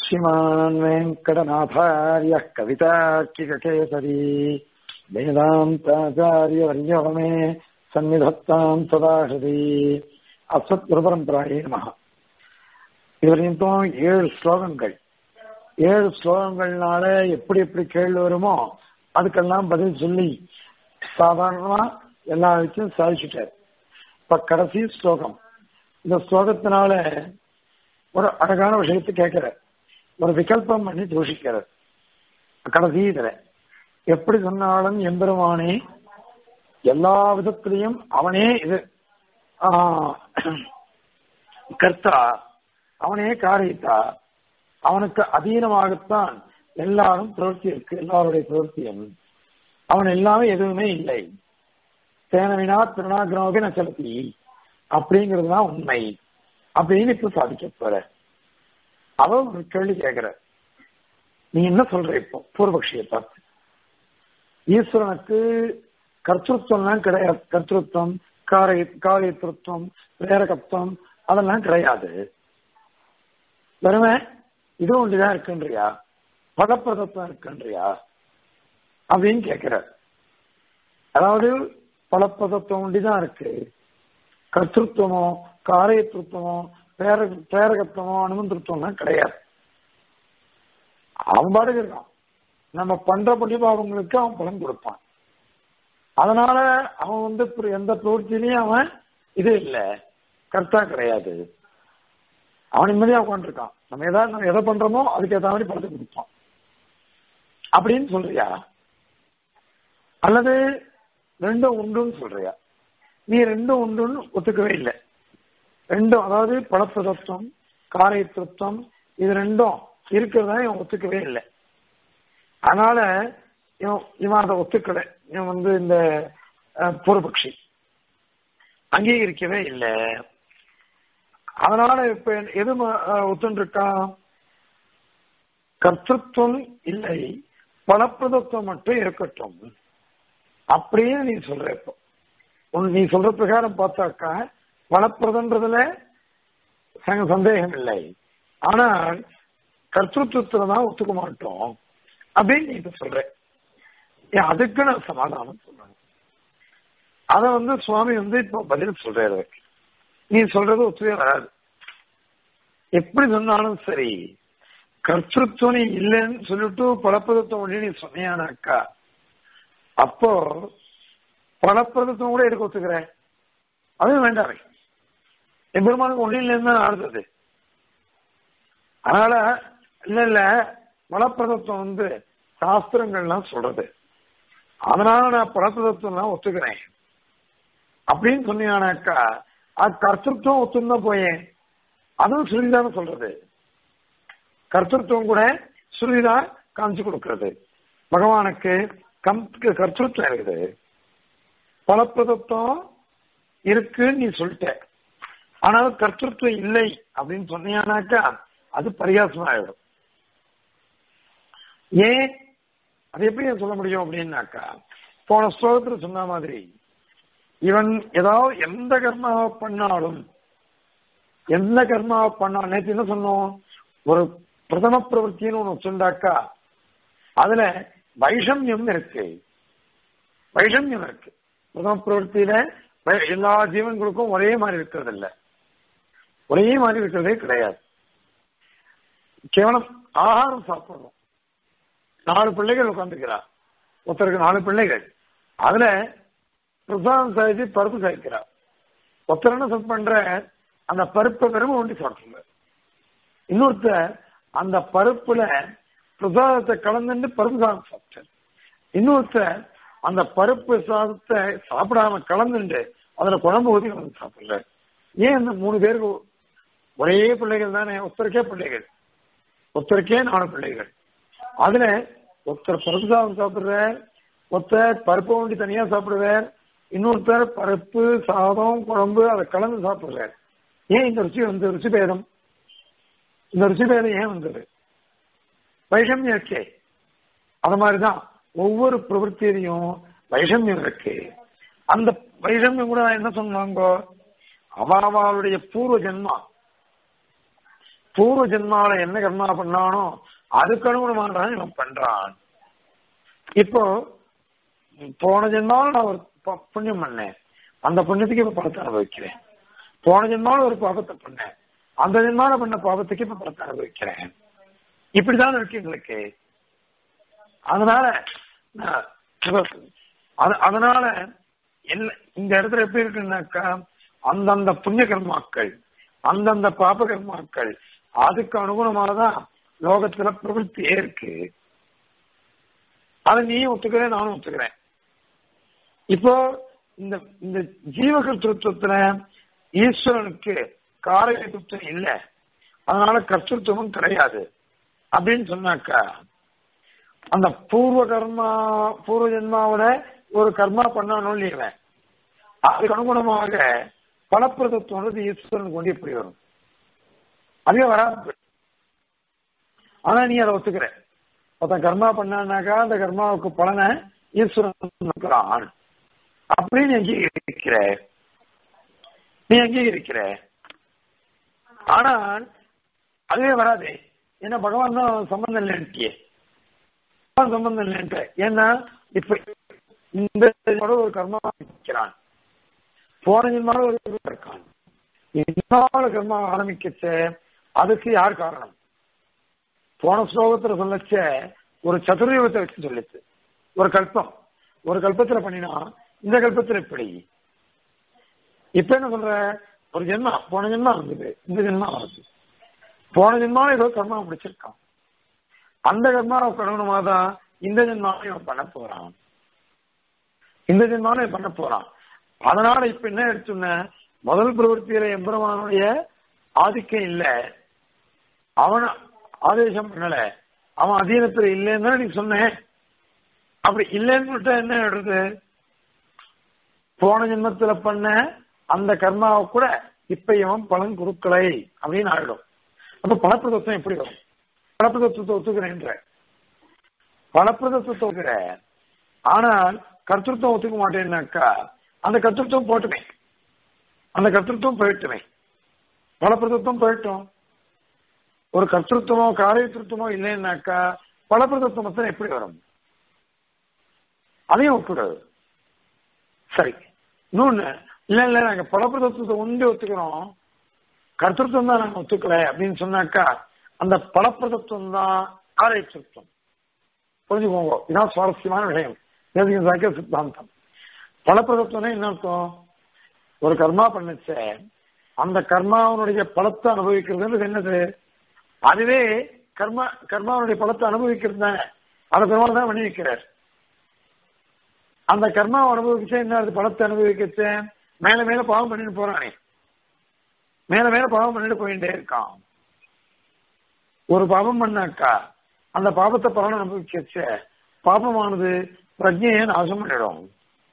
श्रीमान् वेङ्कटनाथार्यः कवितार्किककेसरी वेदान्ताचार्यवर्यो मे சந்நிதத்தாம் சதாசதி அசத் குருபரம்பராயே நமக இதுவரையும் ஏழு ஸ்லோகங்கள் ஏழு ஸ்லோகங்கள்னால எப்படி எப்படி கேள்வி வருமோ அதுக்கெல்லாம் பதில் சொல்லி சாதாரணமா எல்லா விஷயம் சாதிச்சுட்டார் இப்ப கடைசி ஸ்லோகம் இந்த ஸ்லோகத்தினால ஒரு அழகான விஷயத்தை கேட்கிறார் ஒரு விகல்பம் பண்ணி தூஷிக்கிறார் கடைசி இதுல எப்படி சொன்னாலும் எம்பெருமானே எல்லா விதத்திலையும் அவனே இது கர்த்தா அவனே காரியத்தா அவனுக்கு அதீனமாகத்தான் எல்லாரும் பிரவர்த்தி இருக்கு எல்லாருடைய பிரவர்த்தியும் அவன் எல்லாமே எதுவுமே இல்லை சேனவினா திருநாகிரமோகி நச்சலத்தி அப்படிங்கிறதுதான் உண்மை அப்படின்னு இப்ப சாதிக்க போற அவ ஒரு கேள்வி கேட்கிற நீ என்ன சொல்ற இப்போ பூர்வபக்ஷியை பார்த்து ஈஸ்வரனுக்கு கர்த்தத்துவம்லாம் கிடையாது கர்த்தத்துவம் காரிய காரியத்திருத்தம் பிரேரகத்துவம் அதெல்லாம் கிடையாது வெறுமை இது ஒன்றுதான் இருக்குன்றியா பலப்பிரதத்துவம் இருக்குன்றியா அப்படின்னு கேட்கிற அதாவது பலப்பதத்துவம் ஒண்டிதான் இருக்கு கர்த்தத்துவமோ காரியத்திருத்தமோ பேர பேரகத்துவமோ அனுமந்திருத்தம்லாம் கிடையாது அவன் பாடுக்கு இருக்கான் நம்ம பண்ற புண்ணியபாவங்களுக்கு அவன் பலன் கொடுப்பான் அதனால அவன் வந்து எந்த பிரவൃத்திலையும் அவன் இது இல்லை கர்த்தா கிடையாது அவன் நிம்மதியா உட்காந்துருக்கான் நம்ம ஏதாவது நம்ம எதை பண்றோமோ அதுக்கு ஏற்ற மாதிரி படத்தை கொடுப்பான் அப்படின்னு சொல்றியா அல்லது ரெண்டும் உண்டுன்னு சொல்றியா நீ ரெண்டும் உண்டுன்னு ஒத்துக்கவே இல்லை ரெண்டும் அதாவது பலப்பிரதத்துவம் காரியத்துவம் இது ரெண்டும் இருக்கிறதா இவன் ஒத்துக்கவே இல்லை அதனால இவன் இவன் அதை ஒத்துக்கலை இவன் வந்து இந்த பூர்வபக்ஷி அங்கீகரிக்கவே இல்லை அதனால இப்ப எது ஒத்துருக்கான் கர்த்தத்துவம் இல்லை பலப்பிரதத்துவம் மட்டும் இருக்கட்டும் அப்படியே நீ சொல்ற இப்போ நீ சொல்ற பிரகாரம் பார்த்தாக்கா பலப்பிரதன்றதுல சந்தேகம் இல்லை ஆனால் கர்த்தத்துவத்துல தான் ஒத்துக்க மாட்டோம் அப்படின்னு நீ இப்ப சொல்ற அதுக்கு நான் சமாதானம் சொல்றேன் அத வந்து சுவாமி வந்து இப்ப பதில் சொல்றாரு நீ சொல்றது ஒத்துவே வராது எப்படி சொன்னாலும் சரி கர்த்தத்துவம் நீ இல்லைன்னு சொல்லிட்டு பலப்பதத்துவம் ஒண்ணு நீ சொன்னியானாக்கா அப்போ பலப்பிரதத்துவம் கூட எடுக்க ஒத்துக்கிற அதுவும் வேண்டாமே எம்பெருமானுக்கு ஒன்றும் இல்லைன்னு தான் ஆடுறது அதனால இல்ல இல்ல பலப்பிரதத்துவம் வந்து சாஸ்திரங்கள்லாம் சொல்றது அதனால நான் பலப்பிரதத்துவம் ஒத்துக்கிறேன் அப்படின்னு சொன்னீங்கன்னாக்கா அது கர்த்தத்துவம் ஒத்துன்னு போயேன் அதுவும் சுருதிதான சொல்றது கர்த்தத்துவம் கூட சுருதிதான் காமிச்சு கொடுக்கறது பகவானுக்கு கம் கர்த்தத்துவம் இருக்குது பலப்பிரதத்துவம் இருக்குன்னு நீ சொல்லிட்ட ஆனாலும் கர்த்தத்துவம் இல்லை அப்படின்னு சொன்னீங்கன்னாக்கா அது பரிகாசமா ஆயிடும் ஏன் அது எப்படி சொல்ல முடியும் அப்படின்னாக்கா போன ஸ்லோகத்துல சொன்ன மாதிரி இவன் ஏதாவது எந்த கர்மாவை பண்ணாலும் எந்த கர்மாவை பண்ணாலும் நேற்று என்ன சொன்னோம் ஒரு பிரதம பிரவருத்தின்னு ஒண்ணு சொன்னாக்கா அதுல வைஷமியம் இருக்கு வைஷமியம் இருக்கு பிரதம பிரவருத்தியில எல்லா ஜீவன்களுக்கும் ஒரே மாதிரி இருக்கிறது இல்ல ஒரே மாதிரி இருக்கிறதே கிடையாது கேவலம் ஆகாரம் சாப்பிடுறோம் நாலு பிள்ளைகள் உட்காந்துக்கிறா ஒருத்தருக்கு நாலு பிள்ளைகள் அதுல பிரசாதம் சாதிச்சு பருப்பு சாய்க்கிறா ஒருத்தர் என்ன பண்ற அந்த பருப்பை வெறும் ஒண்டி சாப்பிடுங்க இன்னொருத்தர் அந்த பருப்புல பிரசாதத்தை கலந்துட்டு பருப்பு சாதம் சாப்பிட்டார் இன்னொருத்தர் அந்த பருப்பு சாதத்தை சாப்பிடாம கலந்துட்டு அதுல குழம்பு ஊதி கலந்து சாப்பிடல ஏன் இந்த மூணு பேருக்கு ஒரே பிள்ளைகள் தானே ஒருத்தருக்கே பிள்ளைகள் ஒருத்தருக்கே நாலு பிள்ளைகள் அதுல ஒருத்தர் பருப்பு சாதம் சாப்பிடுறார் ஒருத்தர் பருப்பு வண்டி தனியா சாப்பிடுவார் இன்னொருத்தர் பருப்பு சாதம் குழம்பு அதை கலந்து சாப்பிடுறார் ஏன் இந்த ருச்சி வந்து ருச்சி பேதம் இந்த ருச்சி பேதம் ஏன் வந்தது வைஷமியம் இருக்கே அது மாதிரிதான் ஒவ்வொரு பிரவൃத்தியிலையும் வைஷமியம் இருக்கு அந்த வைஷமியம் கூட என்ன சொன்னாங்க அவாவாளுடைய பூர்வ ஜென்மா பூர்வ ஜென்மாவில என்ன கர்மா பண்ணானோ அதுக்கு அனுகுணமாக தான் இவன் பண்றான் இப்போ போன ஜென்மாவில் நான் ஒரு ப- புண்ணியம் பண்ணேன் அந்த புண்ணியத்துக்கு இப்ப பலத்தை அனுபவிக்கிறேன் போன ஜென்மாவில் ஒரு பாவத்தை பண்ணேன் அந்த ஜென்மாவில பண்ண பாவத்துக்கு இப்ப பலத்தை அனுபவிக்கிறேன் இப்படிதான் இருக்கு எங்களுக்கு அதனால நான் இப்ப அது- அதனால எல்லா- இந்த இடத்துல எப்படி இருக்குன்னாக்கா அந்தந்த புண்ணிய கர்மாக்கள் அந்தந்த பாப கர்மாக்கள் அதுக்கு அனுகுணமானதான் லோகத்துல பிரவೃತ್ತಿயே இருக்கு அதை நீயும் ஒத்துக்கிறேன் நானும் ஒத்துக்கிறேன் இப்போ இந்த இந்த ஜீவகர்த்திருவத்துல ஈஸ்வரனுக்கு காரகத்துவம் இல்ல அதனால கர்த்தத்துவமும் கிடையாது அப்படின்னு சொன்னாக்கா அந்த பூர்வ கர்மா பூர்வ ஜென்மாவோட ஒரு கர்மா பண்ணானோ இல்லையவ அதுக்கு அனுகுணமாக பலப்பிரதத்துவம் ஈஸ்வரனுக்கு கொண்டு எப்படி வரும் அதே வராது ஆனா நீ அதை ஒத்துக்கிற ஒருத்தன் கர்மா பண்ணானாக்கா அந்த கர்மாவுக்கு பலனை ஈஸ்வரன் கொடுக்கிறான் அப்படின்னு அங்கீகரிக்கிற நீ அங்கீகரிக்கிற ஆனால் அதுவே வராதே ஏன்னா பகவான் தான் சம்பந்தம் இல்லைன்ட்டியே பகவான் சம்பந்தம் இல்லைன்ட்டு ஏன்னா இப்ப இந்த ஜென்மாவோட ஒரு கர்மா இருக்கிறான் போன ஜென்மாவோட ஒரு கர்மா இருக்கான் இன்னொரு கர்மா ஆரம்பிக்கச்ச அதுக்கு யார் காரணம் போன ஸ்லோகத்துல சொல்லச்ச ஒரு சதுர்யுகத்தை வச்சு சொல்லிச்சு ஒரு கல்பம் ஒரு கல்பத்துல பண்ணினா இந்த கல்பத்துல எப்படி இப்ப என்ன சொல்ற ஒரு ஜென்மா போன ஜென்மா வந்தது இந்த ஜென்மா வருது போன ஜென்மாவும் ஏதோ கர்மா முடிச்சிருக்கான் அந்த கர்மாவை கணவனமாக தான் இந்த ஜென்மாவை இவன் பண்ண போறான் இந்த ஜென்மாவை இவன் பண்ண போறான் அதனால இப்ப என்ன எடுத்துன முதல் பிரவൃத்தியில எம்பெருமானுடைய ஆதிக்கம் இல்ல அவன் ஆதேசம் பண்ணல அவன் அதீனத்துல இல்லைன்னு தான் நீ சொன்னேன் அப்படி இல்லைன்னு சொல்லிட்டா என்ன எடுறது போன ஜென்மத்துல பண்ண அந்த கர்மாவை கூட இப்ப இவன் பலன் கொடுக்கலை அப்படின்னு ஆயிடும் அப்ப பலப்பிரதத்துவம் எப்படி வரும் பலப்பிரதத்துவத்தை ஒத்துக்கிறேன்ற பலப்பிரதத்துவத்தை ஒத்துக்கிற ஆனால் கர்த்தத்துவம் ஒத்துக்க மாட்டேன்னாக்கா அந்த கர்த்தத்துவம் போட்டுமே அந்த கர்த்தத்துவம் போயிட்டுமே பலப்பிரதத்துவம் போயிட்டோம் ஒரு கர்த்தத்துவமோ காரியத்திருத்தமோ இல்லைன்னாக்கா பலப்பிரதத்துவம் எப்படி வரும் அதையும் ஒப்பிடாது சரி இன்னொன்னு இல்ல இல்ல நாங்க பலப்பிரதத்துவத்தை உண்டு ஒத்துக்கிறோம் கர்த்தத்துவம் தான் நாங்க ஒத்துக்கல அப்படின்னு சொன்னாக்கா அந்த பலப்பிரதத்துவம் தான் காரியத்திருத்தம் புரிஞ்சுக்கோங்க இதான் சுவாரஸ்யமான விஷயம் வேதிக சாக்கிய சித்தாந்தம் பலப்பிரதத்துவம் என்ன அர்த்தம் ஒரு கர்மா பண்ணுச்ச அந்த கர்மாவனுடைய பலத்தை அனுபவிக்கிறது என்னது அதுவே கர்மா கர்மாவனுடைய பலத்தை அனுபவிக்கிறது தானே அதை பெருமாள் தான் பண்ணி வைக்கிறார் அந்த கர்மாவை அனுபவிச்சா என்ன அது பலத்தை அனுபவிக்கச்ச மேல மேல பாவம் பண்ணிட்டு போறானே மேல மேல பாவம் பண்ணிட்டு போயிட்டே இருக்கான் ஒரு பாவம் பண்ணாக்கா அந்த பாவத்தை பலன் அனுபவிக்கச்ச பாபமானது பிரஜையை நாசம் பண்ணிடும்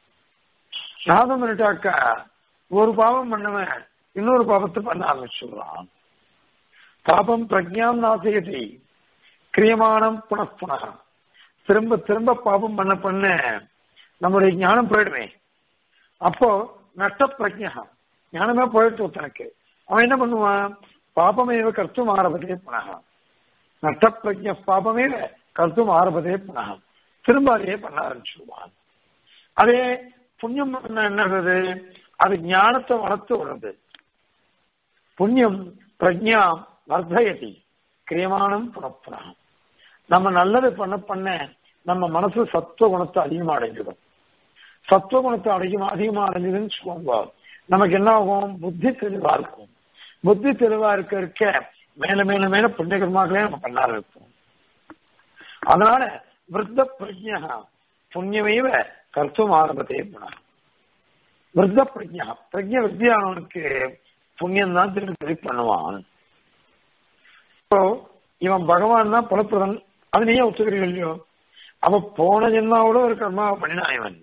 நாசம் பண்ணிட்டாக்கா ஒரு பாவம் பண்ணவன் இன்னொரு பாவத்தை பண்ண ஆரம்பிச்சுடுறான் பாபம் பிரஜாம் நாசயதி கிரியமானம் புனப்புன திரும்ப திரும்ப பாபம் பண்ண பண்ண நம்முடைய ஞானம் போயிடுமே அப்போ நஷ்ட பிரஜா ஞானமே போயிட்டு தனக்கு அவன் என்ன பண்ணுவான் பாபமேவ கர்த்தும் ஆரம்பத்தே புனக நஷ்ட பிரஜ பாபமே கர்த்தும் ஆரம்பத்தே புனக திரும்ப அதையே பண்ண ஆரம்பிச்சுடுவான் அதே புண்ணியம் பண்ண என்னது அது ஞானத்தை வளர்த்து விடுறது புண்ணியம் பிரஜா வர்த்தயதி கிரியமானம் புனப்புனம் நம்ம நல்லது பண்ண பண்ண நம்ம மனசு சத்துவ குணத்தை அதிகமா அடைஞ்சிடும் சத்துவ குணத்தை அதிகமா அதிகமா அடைஞ்சதுன்னு சொல்லுவாங்க நமக்கு என்ன ஆகும் புத்தி தெளிவா இருக்கும் புத்தி தெளிவா இருக்க இருக்க மேல மேல மேல புண்ணியகரமாகவே நம்ம பண்ண ஆரம்பிப்போம் அதனால விருத்த பிரஜா புண்ணியமைவ கர்த்தம் ஆரம்பத்தே போனா விருத்த பிரஜா பிரஜா வித்தியானவனுக்கு புண்ணியம் தான் திரும்பி திருப்பி பண்ணுவான் இப்போ இவன் பகவான் தான் புலப்பிரதன் அது நீயே ஒத்துக்கிறீங்க இல்லையோ அவ போன ஜென்மாவோட ஒரு கர்மாவை பண்ணினான் இவன்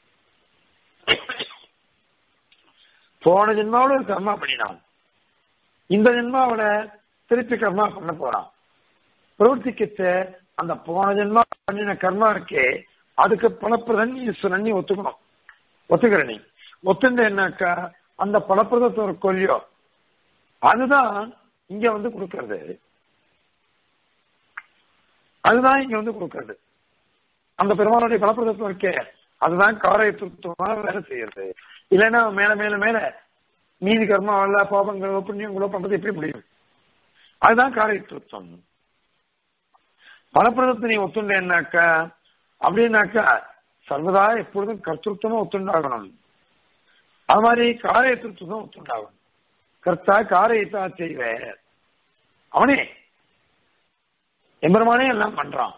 போன ஜென்மாவோட ஒரு கர்மா பண்ணினான் இந்த ஜென்மாவோட திருப்பி கர்மா பண்ண போறான் பிரவர்த்திக்கச்ச அந்த போன ஜென்மா பண்ணின கர்மா இருக்கே அதுக்கு பலப்பிரதன் ஈஸ்வரன் நீ ஒத்துக்கணும் ஒத்துக்கிற நீ ஒத்துண்ட என்னக்கா அந்த பலப்பிரதத்தை ஒரு கொல்லியோ அதுதான் இங்க வந்து கொடுக்கறது அதுதான் இங்க வந்து கொடுக்கறது அந்த பெருமாளுடைய பலப்பிரதத்துவம் இருக்கே அதுதான் காரயத்துவமா வேலை செய்யறது இல்லைன்னா மேல மேல மேல மீதி கர்மா அல்ல பாபங்களோ புண்ணியங்களோ பண்றது எப்படி முடியும் அதுதான் காரயத்துவம் பலப்பிரதத்தை நீ ஒத்துண்டேன்னாக்கா அப்படின்னாக்கா சர்வதா எப்பொழுதும் கர்த்தத்துவமா ஒத்துண்டாகணும் அது மாதிரி காரியத்துவம் ஒத்துண்டாகணும் கர்த்தா காரியத்தா செய்வ அவனே எம்பெருமானே எல்லாம் பண்றான்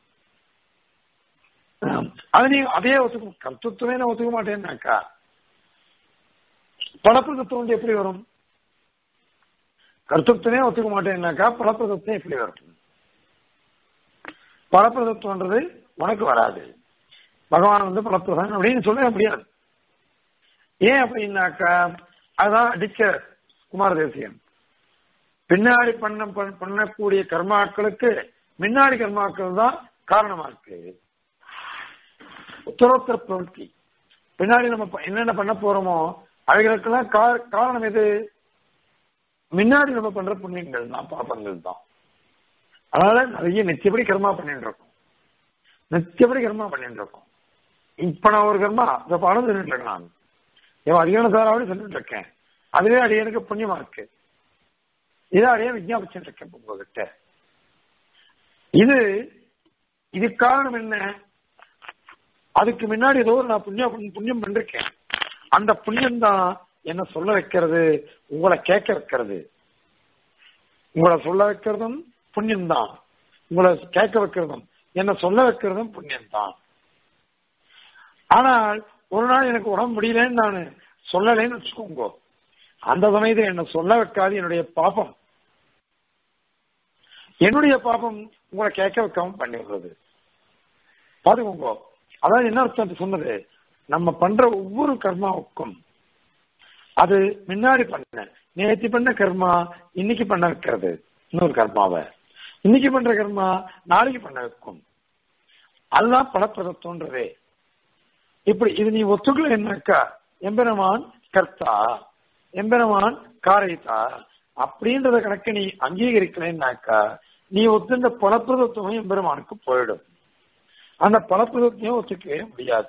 அது நீ அதே ஒத்துக்க கர்த்தத்துவமே நான் ஒத்துக்க மாட்டேன்னாக்கா பலப்பிரதத்துவம் வந்து எப்படி வரும் கர்த்தத்துவமே ஒத்துக்க மாட்டேன்னாக்கா பலப்பிரதத்துவம் எப்படி வரும் பலப்பிரதத்துவன்றது உனக்கு வராது பகவான் வந்து பலப்பிரதான் அப்படின்னு சொல்ல முடியாது ஏன் அப்படின்னாக்கா அதான் அடிச்ச குமார தேசியன் பின்னாடி பண்ண பண்ணக்கூடிய கர்மாக்களுக்கு முன்னாடி கர்மாக்கள் தான் காரணமா இருக்கு உத்தரோத்தர பிரவൃத்தி பின்னாடி நம்ம என்னென்ன பண்ண போறோமோ அவைகளுக்கெல்லாம் காரணம் எது முன்னாடி நம்ம பண்ற புண்ணியங்கள் தான் பாப்பங்கள் தான் அதனால நிறைய நிச்சயப்படி கர்மா பண்ணிட்டு இருக்கோம் நிச்சயப்படி கர்மா பண்ணிட்டு இருக்கோம் இப்ப நான் ஒரு கர்மா இந்த பாடம் சொல்லிட்டு இருக்கேன் நான் என் அதிகார சாராவது சொல்லிட்டு இருக்கேன் அதுவே அடியனுக்கு புண்ணியமா இருக்கு இதை அடைய விஜயாபிச்சுட்டு இருக்கேன் உங்ககிட்ட இது இது காரணம் என்ன அதுக்கு முன்னாடி ஏதோ ஒரு நான் புண்ணியம் புண்ணியம் பண்ணிருக்கேன் அந்த புண்ணியம் தான் என்ன சொல்ல வைக்கிறது உங்களை கேட்க வைக்கிறது உங்களை சொல்ல வைக்கிறதும் புண்ணியம் தான் உங்களை கேட்க வைக்கிறதும் என்ன சொல்ல வைக்கிறதும் புண்ணியம் தான் ஆனால் ஒரு நாள் எனக்கு உடம்பு முடியலன்னு நான் சொல்லலைன்னு வச்சுக்கோங்க அந்த சமயத்தில் என்ன சொல்ல வைக்காது என்னுடைய பாப்பம் என்னுடைய பாப்பம் உங்களை கேட்க வைக்காம பண்ணிடுறது பாத்துக்கோங்க அதான் என்ன அர்த்தம் சொன்னது நம்ம பண்ற ஒவ்வொரு கர்மாவுக்கும் அது முன்னாடி பண்ண நேற்று பண்ண கர்மா இன்னைக்கு பண்ண வைக்கிறது இன்னொரு கர்மாவை இன்னைக்கு பண்ற கர்மா நாளைக்கு பண்ண வைக்கும் அதுதான் பலப்பிரதத்தோன்றதே இப்படி இது நீ ஒத்துக்கல என்னக்கா எம்பெருமான் கர்த்தா எம்பெருமான் காரைத்தா அப்படின்றத கணக்கு நீ அங்கீகரிக்கலைன்னாக்கா நீ ஒத்துண்ட பலப்பிரதத்துவம் எம்பெருமானுக்கு போயிடும் அந்த பலப்பிரதத்தையும் ஒத்துக்கவே முடியாது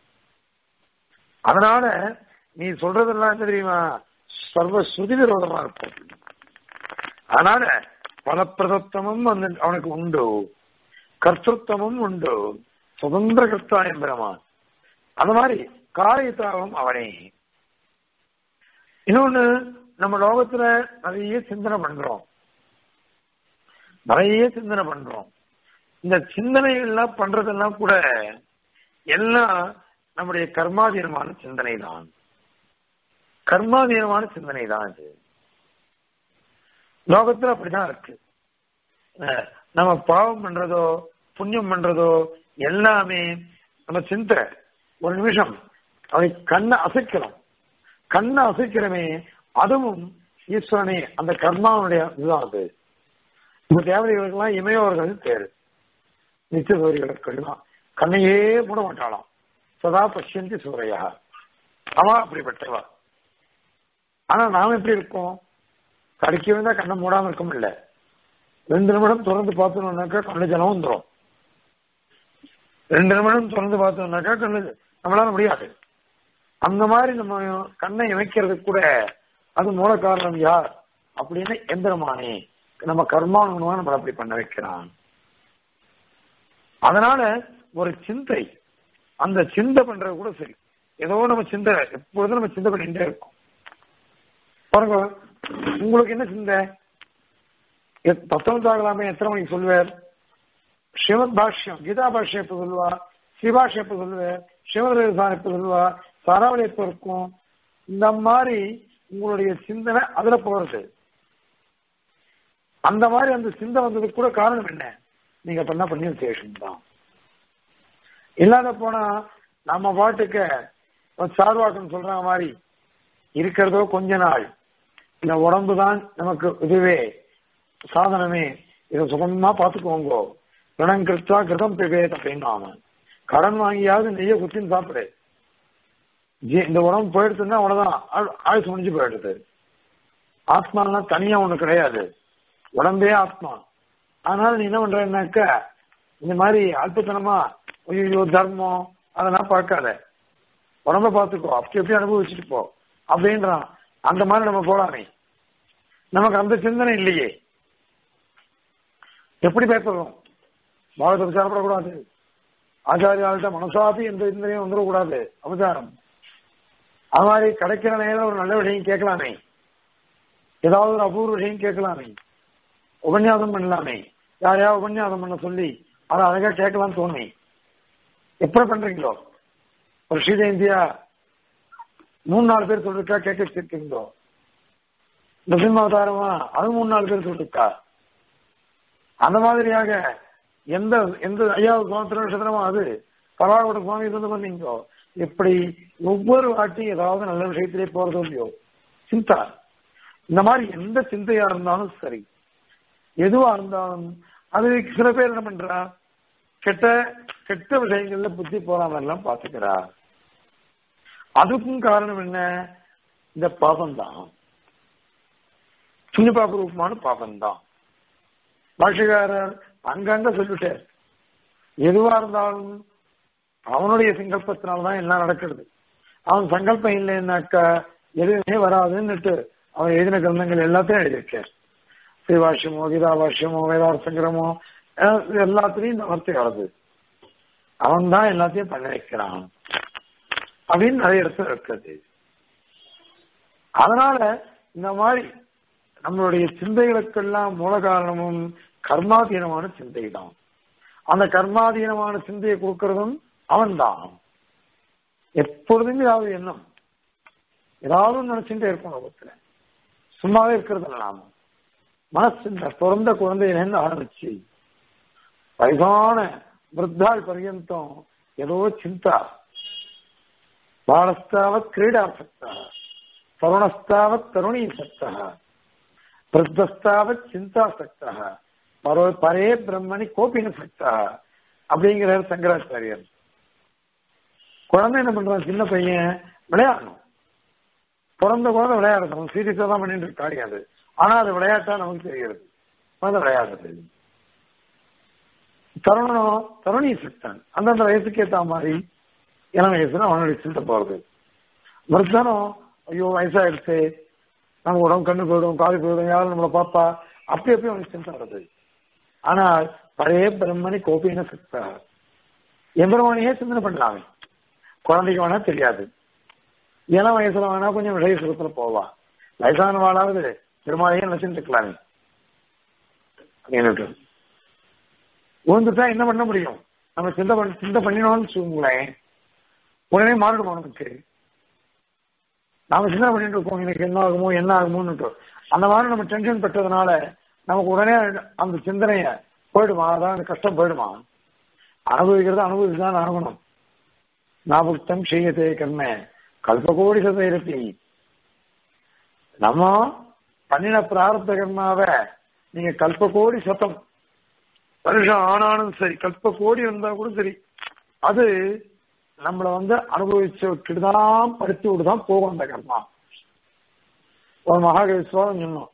அதனால நீ சொல்றதெல்லாம் என்ன தெரியுமா சர்வ ஸ்ருதி விரோதமா இருக்கும் அதனால பலப்பிரதத்தமும் வந்து அவனுக்கு உண்டு கர்த்தத்துவமும் உண்டு சுதந்திர கர்த்தா எம்பெருமான் அந்த மாதிரி காரியத்தாகவும் அவனே இன்னொன்னு நம்ம லோகத்துல நிறைய சிந்தனை பண்றோம் நிறைய சிந்தனை பண்றோம் இந்த சிந்தனைகள்லாம் பண்றதெல்லாம் கூட எல்லாம் நம்முடைய கர்மாதீனமான சிந்தனை தான் கர்மாதீனமான சிந்தனை தான் இது லோகத்துல அப்படிதான் இருக்கு நம்ம பாவம் பண்றதோ புண்ணியம் பண்றதோ எல்லாமே நம்ம சிந்தனை ஒரு நிமிஷம் அதை கண்ணை அசைக்கிறோம் கண்ணை அசைக்கிறமே அதுவும் ஈஸ்வரனே அந்த கர்மாவுடைய இதுதான் அது இந்த தேவதைகளுக்கெல்லாம் இமையோர்கள் பேரு நித்தியசோரிகளுக்கெல்லாம் கண்ணையே மூட மாட்டாளாம் சதா பசியந்தி சூரையா அவன் அப்படிப்பட்டவா ஆனா நாம எப்படி இருக்கோம் கடைக்கு வந்தா கண்ணை மூடாம இருக்க முடியல ரெண்டு நிமிடம் திறந்து பார்த்தோம்னாக்கா கண்ணு ஜலம் வந்துடும் ரெண்டு நிமிடம் திறந்து பார்த்தோம்னாக்கா கண்ணு நம்மளால முடியாது அந்த மாதிரி நம்ம கண்ணை இமைக்கிறது கூட அது மூல காரணம் யார் அப்படின்னு எந்திரமானே நம்ம கர்மானுவா நம்மளை அப்படி பண்ண வைக்கிறான் அதனால ஒரு சிந்தை அந்த சிந்தை பண்றது கூட சரி ஏதோ நம்ம சிந்தை எப்பொழுதும் நம்ம சிந்தை பண்ணிட்டே இருக்கோம் பாருங்க உங்களுக்கு என்ன சிந்தை தத்துவத்தாகலாமே எத்தனை மணிக்கு சொல்லுவார் ஸ்ரீமத் பாஷ்யம் கீதா பாஷ்யம் எப்ப சொல்லுவா ஸ்ரீபாஷ்யம் எப்ப சொல்லுவார் சிவரேசான் எப்ப சொல்லுவா சாராவளி எப்ப இருக்கும் இந்த மாதிரி உங்களுடைய சிந்தனை அதுல போறது அந்த மாதிரி அந்த சிந்தை வந்ததுக்கு கூட காரணம் என்ன நீங்க பண்ண பண்ணி விசேஷம் தான் இல்லாத போனா நம்ம பாட்டுக்கு சார்வாக்கம் சொல்ற மாதிரி இருக்கிறதோ கொஞ்ச நாள் இந்த உடம்பு தான் நமக்கு இதுவே சாதனமே இதை சுகமா பாத்துக்கோங்க ரிணம் கிருத்தா கிருதம் பிவேத் அப்படின்னு கடன் வாங்கியாவது நெய்ய குத்தின்னு சாப்பிடு இந்த உடம்பு போயிடுச்சுன்னா அவ்வளவுதான் ஆயுசு முடிஞ்சு போயிடுது ஆத்மானா தனியா ஒண்ணு கிடையாது உடம்பே ஆத்மா அதனால நீ என்ன பண்றன்னாக்க இந்த மாதிரி அல்பத்தனமா ஐயோ தர்மம் அதெல்லாம் பார்க்காத உடம்ப பார்த்துக்கோ அப்படி எப்படி அனுபவிச்சுட்டு போ அப்படின்றான் அந்த மாதிரி நம்ம போலாமே நமக்கு அந்த சிந்தனை இல்லையே எப்படி பேசுறோம் பாகத்தை சாப்பிடக்கூடாது ஆச்சாரியாள்கிட்ட மனசாப்பி எந்த சிந்தனையும் வந்துடக்கூடாது அவதாரம் அது மாதிரி கிடைக்கிற நேரம் ஒரு நல்ல விஷயம் கேட்கலாமே ஏதாவது ஒரு அபூர்வ விஷயம் கேட்கலாமே உபன்யாசம் பண்ணலாமே யாரையாவது உபன்யாசம் பண்ண சொல்லி அதை அழகா கேட்கலாம்னு தோணுமே எப்படி பண்றீங்களோ ஒரு ஸ்ரீ ஜெயந்தியா மூணு நாலு பேர் சொல்லிருக்கா கேட்க வச்சிருக்கீங்களோ நரசிம்ம அவதாரமா அது மூணு நாலு பேர் சொல்லிருக்கா அந்த மாதிரியாக எந்த எந்த ஐயாவது சுவாமி நட்சத்திரமா அது பரவாயில்ல சுவாமி இருந்து பண்ணீங்களோ எப்படி ஒவ்வொரு வாட்டியும் ஏதாவது நல்ல விஷயத்திலே போறதோ இல்லையோ சிந்தா இந்த மாதிரி எந்த சிந்தையா இருந்தாலும் சரி எதுவா இருந்தாலும் அது சில பேர் என்ன பண்றா கெட்ட கெட்ட விஷயங்கள்ல புத்தி போறாம எல்லாம் பாத்துக்கிறா அதுக்கும் காரணம் என்ன இந்த பாபம் தான் புண்ணிய பாப ரூபமான பாபம் தான் பாஷகாரர் அங்கங்க சொல்லிட்டார் எதுவா இருந்தாலும் அவனுடைய சங்கல்பத்தினால்தான் எல்லாம் நடக்கிறது அவன் சங்கல்பம் இல்லைன்னாக்கா எதுவுமே வராதுன்னுட்டு அவன் எழுதின கிரந்தங்கள் எல்லாத்தையும் எழுதியிருக்கார் ஸ்ரீபாஷ்யமோ கீதாபாஷ்யமோ வேதார்த்தங்கிரமோ எல்லாத்துலயும் இந்த வார்த்தை வருது அவன் தான் எல்லாத்தையும் பண்ண வைக்கிறான் அப்படின்னு நிறைய இடத்துல இருக்குது அதனால இந்த மாதிரி நம்மளுடைய சிந்தைகளுக்கெல்லாம் மூல காரணமும் கர்மாதீனமான சிந்தை தான் அந்த கர்மாதீனமான சிந்தையை கொடுக்கறதும் அவன்தான் எப்பொழுதுமே ஏதாவது எண்ணம் ஏதாவது நினைச்சுட்டே இருக்கும் லோகத்துல சும்மாவே இருக்கிறது இல்லை நாம மனசு இந்த பிறந்த குழந்தையிலேருந்து ஆரம்பிச்சு வயசான விருத்தாள் பர்யந்தம் ஏதோ சிந்தா பாலஸ்தாவத் கிரீடாசக்தா தருணஸ்தாவத் தருணீ சக்தா பிரத்தஸ்தாவத் சிந்தாசக்தா பரோ பரே பிரம்மணி கோபின சக்தா அப்படிங்கிறார் சங்கராச்சாரியர் குழந்தை என்ன பண்றான் சின்ன பையன் விளையாடணும் பிறந்த குழந்தை விளையாடணும் சீரியஸா தான் பண்ணிட்டு இருக்காடி அது ஆனா அது விளையாட்டா நமக்கு தெரிகிறது குழந்தை விளையாடுறது தருணனும் தருணி சித்தன் அந்தந்த வயசுக்கு ஏத்த மாதிரி இளம் வயசுல அவனுடைய சிந்தை போறது விருத்தனும் ஐயோ வயசாயிடுச்சு நம்ம உடம்பு கண்ணு போயிடும் காது போயிடும் யாரும் நம்மளை பாப்பா அப்படி அப்படி அவனுக்கு சிந்தை வருது ஆனால் பழைய பிரம்மணி கோபின சித்தா எம்பெருமானியே சிந்தனை பண்ணலாமே குழந்தைக்கு வேணா தெரியாது இளம் வயசுல வேணா கொஞ்சம் விஷய சுரத்துல போவா வயசான வாழாவது பெருமாளையே நினைச்சுருக்கலாமே அப்படின்னு உழுந்துட்டா என்ன பண்ண முடியும் நம்ம சிந்தை பண்ண சிந்தை பண்ணினோம்னு வச்சுக்கோங்களேன் உடனே மாறிடும் நமக்கு நாம சிந்தனை பண்ணிட்டு இருக்கோம் எனக்கு என்ன ஆகுமோ என்ன ஆகுமோன்னு அந்த மாதிரி நம்ம டென்ஷன் பெற்றதுனால நமக்கு உடனே அந்த சிந்தனைய போயிடுமா அதான் அந்த கஷ்டம் போயிடுமா அனுபவிக்கிறத அனுபவிச்சுதான் ஆகணும் நாபுக்தம் செய்யதே கர்ம கல்பகோடி சதைரத்தி நம்ம பண்ணின பிராரத்த கர்மாவை நீங்க கல்பகோடி சத்தம் வருஷம் ஆனாலும் சரி கல்ப கோடி இருந்தா கூட சரி அது நம்மள வந்து அனுபவிச்சு விட்டுட்டு தான் படுத்தி விட்டு தான் போகும் அந்த கர்மா ஒரு மகாகவி ஸ்லோகம் சொன்னோம்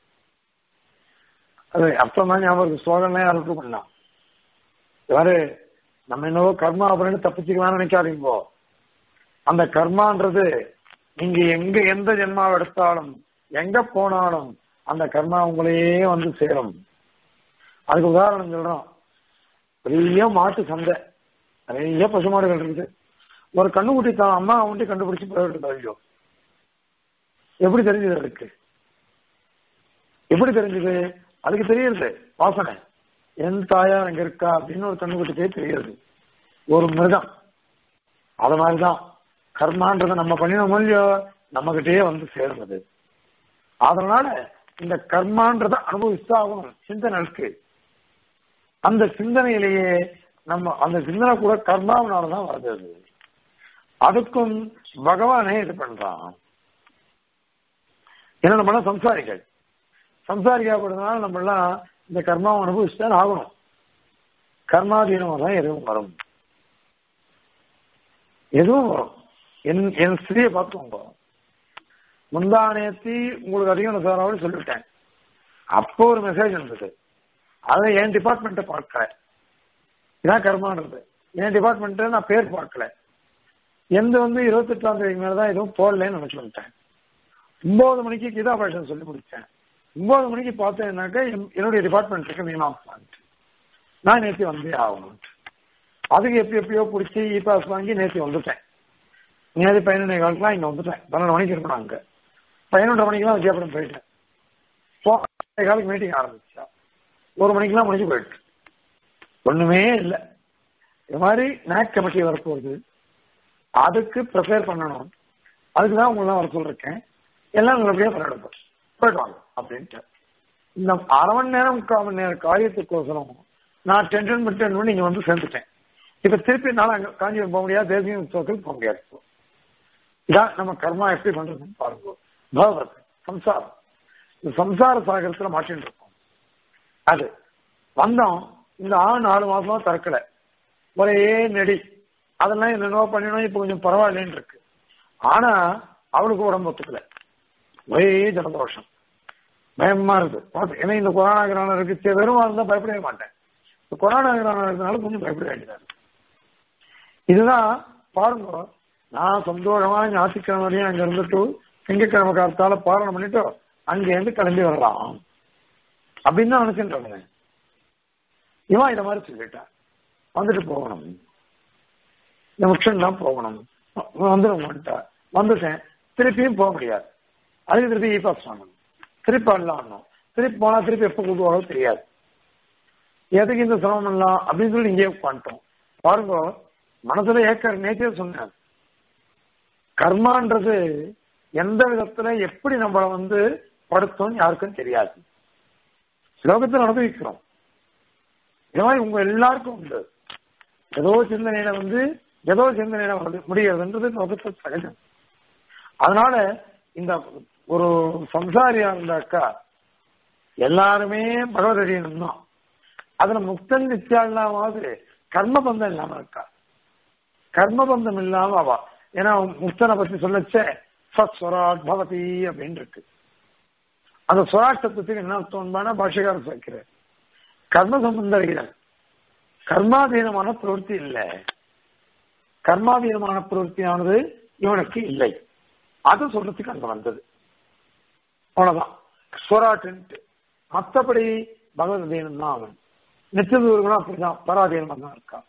அது அர்த்தம் தான் ஞாபகம் ஸ்லோகம்லாம் யாருக்கு பண்ணலாம் யாரு நம்ம என்னவோ கர்மா அப்படின்னு தப்பிச்சுக்கலாம்னு நினைக்காதீங்கோ அந்த கர்மான்றது நீங்க எங்க எந்த ஜென்மாவை எடுத்தாலும் எங்க போனாலும் அந்த கர்மா உங்களையே வந்து சேரும் அதுக்கு உதாரணம் சொல்றோம் பெரிய மாட்டு சந்தை நிறைய பசுமாடுகள் இருக்குது ஒரு கண்ணுக்குட்டி தான் அம்மா அவன்ட்டு கண்டுபிடிச்சு போயிட்டு ஐயோ எப்படி தெரிஞ்சது அதுக்கு எப்படி தெரிஞ்சது அதுக்கு தெரியுது வாசனை எந்த தாயார் அங்க இருக்கா அப்படின்னு ஒரு கண்ணுக்குட்டிக்கே தெரியுது ஒரு மிருகம் அது மாதிரிதான் கர்மான்றதை நம்ம பண்ணினோமோ இல்லையோ நம்ம கிட்டயே வந்து சேர்ந்தது அதனால இந்த கர்மான்றதை அனுபவிச்சுதான் ஆகணும் சிந்தனை இருக்கு அந்த சிந்தனையிலேயே நம்ம அந்த சிந்தனை கூட கர்மாவனாலதான் வருது அது அதுக்கும் பகவானே இது பண்றான் ஏன்னா நம்ம எல்லாம் சம்சாரிகள் சம்சாரிக்கா போடுறதுனால நம்ம எல்லாம் இந்த கர்மாவை அனுபவிச்சுதான் ஆகணும் கர்மாதீனமா தான் எதுவும் வரும் எதுவும் வரும் என் என் ஸ்திரியை பார்த்துக்கோங்க முந்தா நேத்தி உங்களுக்கு அதிகம் சாராவது சொல்லிவிட்டேன் அப்போ ஒரு மெசேஜ் இருந்தது அதை என் டிபார்ட்மெண்ட்டை பார்க்கல இதான் கர்மான்றது என் டிபார்ட்மெண்ட்டை நான் பேர் பார்க்கல எந்த வந்து இருபத்தெட்டாம் தேதி மேலதான் எதுவும் போடலன்னு நினைச்சு வந்துட்டேன் ஒன்பது மணிக்கு கீதா பாஷன் சொல்லி முடிச்சேன் ஒன்பது மணிக்கு பார்த்தேன்னாக்க என்னுடைய டிபார்ட்மெண்ட்டுக்கு மீனாமான்ட்டு நான் நேற்று வந்தே ஆகணும் அதுக்கு எப்போ எப்பயோ பிடிச்சி இ பாஸ் வாங்கி நேற்று வந்துட்டேன் நேற்று பதினொன்றே காலத்துலாம் இங்கே வந்துட்டேன் பன்னெண்டு மணிக்கு இருக்கணும் அங்கே பதினொன்றரை மணிக்கெல்லாம் விஜயபுரம் போயிட்டேன் போ காலுக்கு மீட்டிங் ஆரம்பிச்சா ஒரு மணிக்கெல்லாம் முடிஞ்சு போயிட்டு ஒண்ணுமே இல்லை இது மாதிரி நேக் கமிட்டி வரப்போகுது அதுக்கு ப்ரிப்பேர் பண்ணணும் அதுக்கு தான் உங்களெல்லாம் வர சொல்லிருக்கேன் எல்லாம் நல்லபடியா பண்ணிடுங்க போயிட்டு வாங்க அப்படின்ட்டு இந்த அரை மணி நேரம் முக்கால் மணி நேரம் காரியத்துக்கோசரம் நான் டென்ஷன் பண்ணி டென்ஷன் பண்ணி நீங்க வந்து சேர்ந்துட்டேன் இப்ப திருப்பி என்னால அங்க காஞ்சிபுரம் போக முடியாது தேசிய உற்சவத்துக்கு போக முடியாது இதான் நம்ம கர்மா எப்படி பண்றதுன்னு பாருங்க பகவத் சம்சாரம் இந்த சம்சார சாகரத்துல மாட்டின்னு இருக்கோம் அது வந்தோம் இந்த ஆ நாலு மாசமா திறக்கல ஒரே நெடி அதெல்லாம் என்னென்னவோ பண்ணினோம் இப்ப கொஞ்சம் பரவாயில்லன்னு இருக்கு ஆனா அவளுக்கு உடம்பு ஒத்துக்கல ஒரே ஜலதோஷம் பயமா இருக்கு பார்த்து ஏன்னா இந்த கொரோனா கிரானம் இருக்கு வெறும் இருந்தா பயப்படவே மாட்டேன் இந்த கொரோனா கிரானம் இருக்கிறதுனால கொஞ்சம் பயப்பட வேண்டியதா இருக்கு இதுதான் பாருங்க நான் சந்தோஷமா ஞாயிற்றுக்கிழமை வரையும் அங்க இருந்துட்டு திங்கக்கிழமை காலத்தால பாரணம் பண்ணிட்டு அங்க இருந்து கிளம்பி வரலாம் அப்படின்னு தான் நினைச்சுட்டு இவன் இத மாதிரி சொல்லிட்டான் வந்துட்டு போகணும் இந்த முக்ஷன் தான் போகணும் வந்துடும் வந்துட்டேன் திருப்பியும் போக முடியாது அதுக்கு திருப்பி இ பாஸ் வாங்கணும் திருப்பி வரலாம் திருப்பி போனா திருப்பி எப்ப கூடுவாரோ தெரியாது எதுக்கு இந்த சிரமம் பண்ணலாம் அப்படின்னு சொல்லி இங்கே உட்காந்துட்டோம் பாருங்க மனசுல ஏக்க நேச்சே சொன்னேன் கர்மான்றது எந்த விதத்துல எப்படி நம்மளை வந்து படுத்தும் யாருக்கும் தெரியாது லோகத்தில் அனுபவிக்கிறோம் இது மாதிரி உங்க எல்லாருக்கும் உண்டு ஏதோ சிந்தனையில வந்து ஏதோ சிந்தனையில வந்து முடிகிறதுன்றது லோகத்தில் சகஜம் அதனால இந்த ஒரு சம்சாரியா இருந்தாக்கா எல்லாருமே பகவதீனம் தான் அதுல முக்தன் நித்தியாவது கர்ம பந்தம் இல்லாம இருக்கா கர்ம பந்தம் இல்லாம அவா ஏன்னா முக்தனை பத்தி சொல்லச்ச ஸ்வராட் பவதி அப்படின்னு இருக்கு அந்த ஸ்வராட்சத்துக்கு என்ன அர்த்தம்னா பாஷகாரம் சேர்க்கிறார் கர்ம சம்பந்த ரகிதம் கர்மாதீனமான பிரவருத்தி இல்லை கர்மாதீனமான பிரவருத்தியானது இவனுக்கு இல்லை அது சொல்றதுக்கு அங்க வந்தது அவ்வளவுதான் ஸ்வராட்டு மற்றபடி பகவதீனம் தான் அவன் நித்தியதூர்களும் அப்படிதான் பராதீனமா தான் இருக்கான்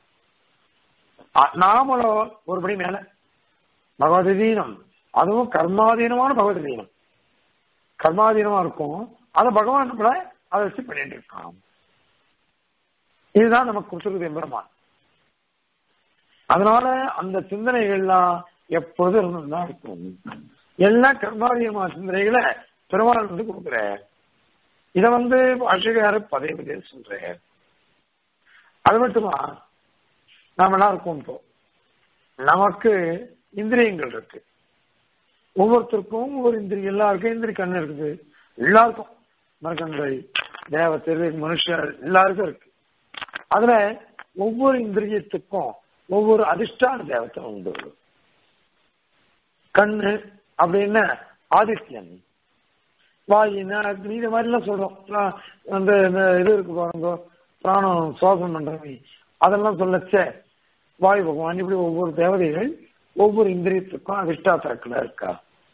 நாமளும் ஒருபடி மேல பகவதீனம் அதுவும் கர்மாதீனமான பகவதீனம் கர்மாதீனமா இருக்கும் அதை பகவான் நம்மள அதை வச்சு பண்ணிட்டு இருக்கான் இதுதான் நமக்கு கொடுத்துருக்குது எம்பெருமான் அதனால அந்த சிந்தனைகள்லாம் எப்பொழுது இருந்துதான் இருக்கும் எல்லாம் கர்மாதீனமான சிந்தனைகளை பெருமாள் வந்து கொடுக்குற இத வந்து ஆசிரியர் பதவி பதவி சொல்ற அது மட்டுமா நாம எல்லாம் இருக்கோம் இப்போ நமக்கு இந்திரியங்கள் இருக்கு ஒவ்வொருத்தருக்கும் ஒவ்வொரு இந்திரியம் எல்லாருக்கும் இந்திரி கண்ணு இருக்குது எல்லாருக்கும் மரக்கண்கள் தேவத்திரு மனுஷர் எல்லாருக்கும் இருக்கு அதுல ஒவ்வொரு இந்திரியத்துக்கும் ஒவ்வொரு அதிர்ஷ்டான தேவத்தை உண்டு கண்ணு அப்படின்னா ஆதித்யன் வாயினா அக்னி இது மாதிரிலாம் சொல்றோம் அந்த இது இருக்கு பாருங்க பிராணம் சுவாசம் பண்றவங்க அதெல்லாம் சொல்லச்ச வாயு பகவான் இப்படி ஒவ்வொரு தேவதைகள் ஒவ்வொரு இந்திரியத்துக்கும் அதிர்ஷ்டாத்திரத்துல இருக்கா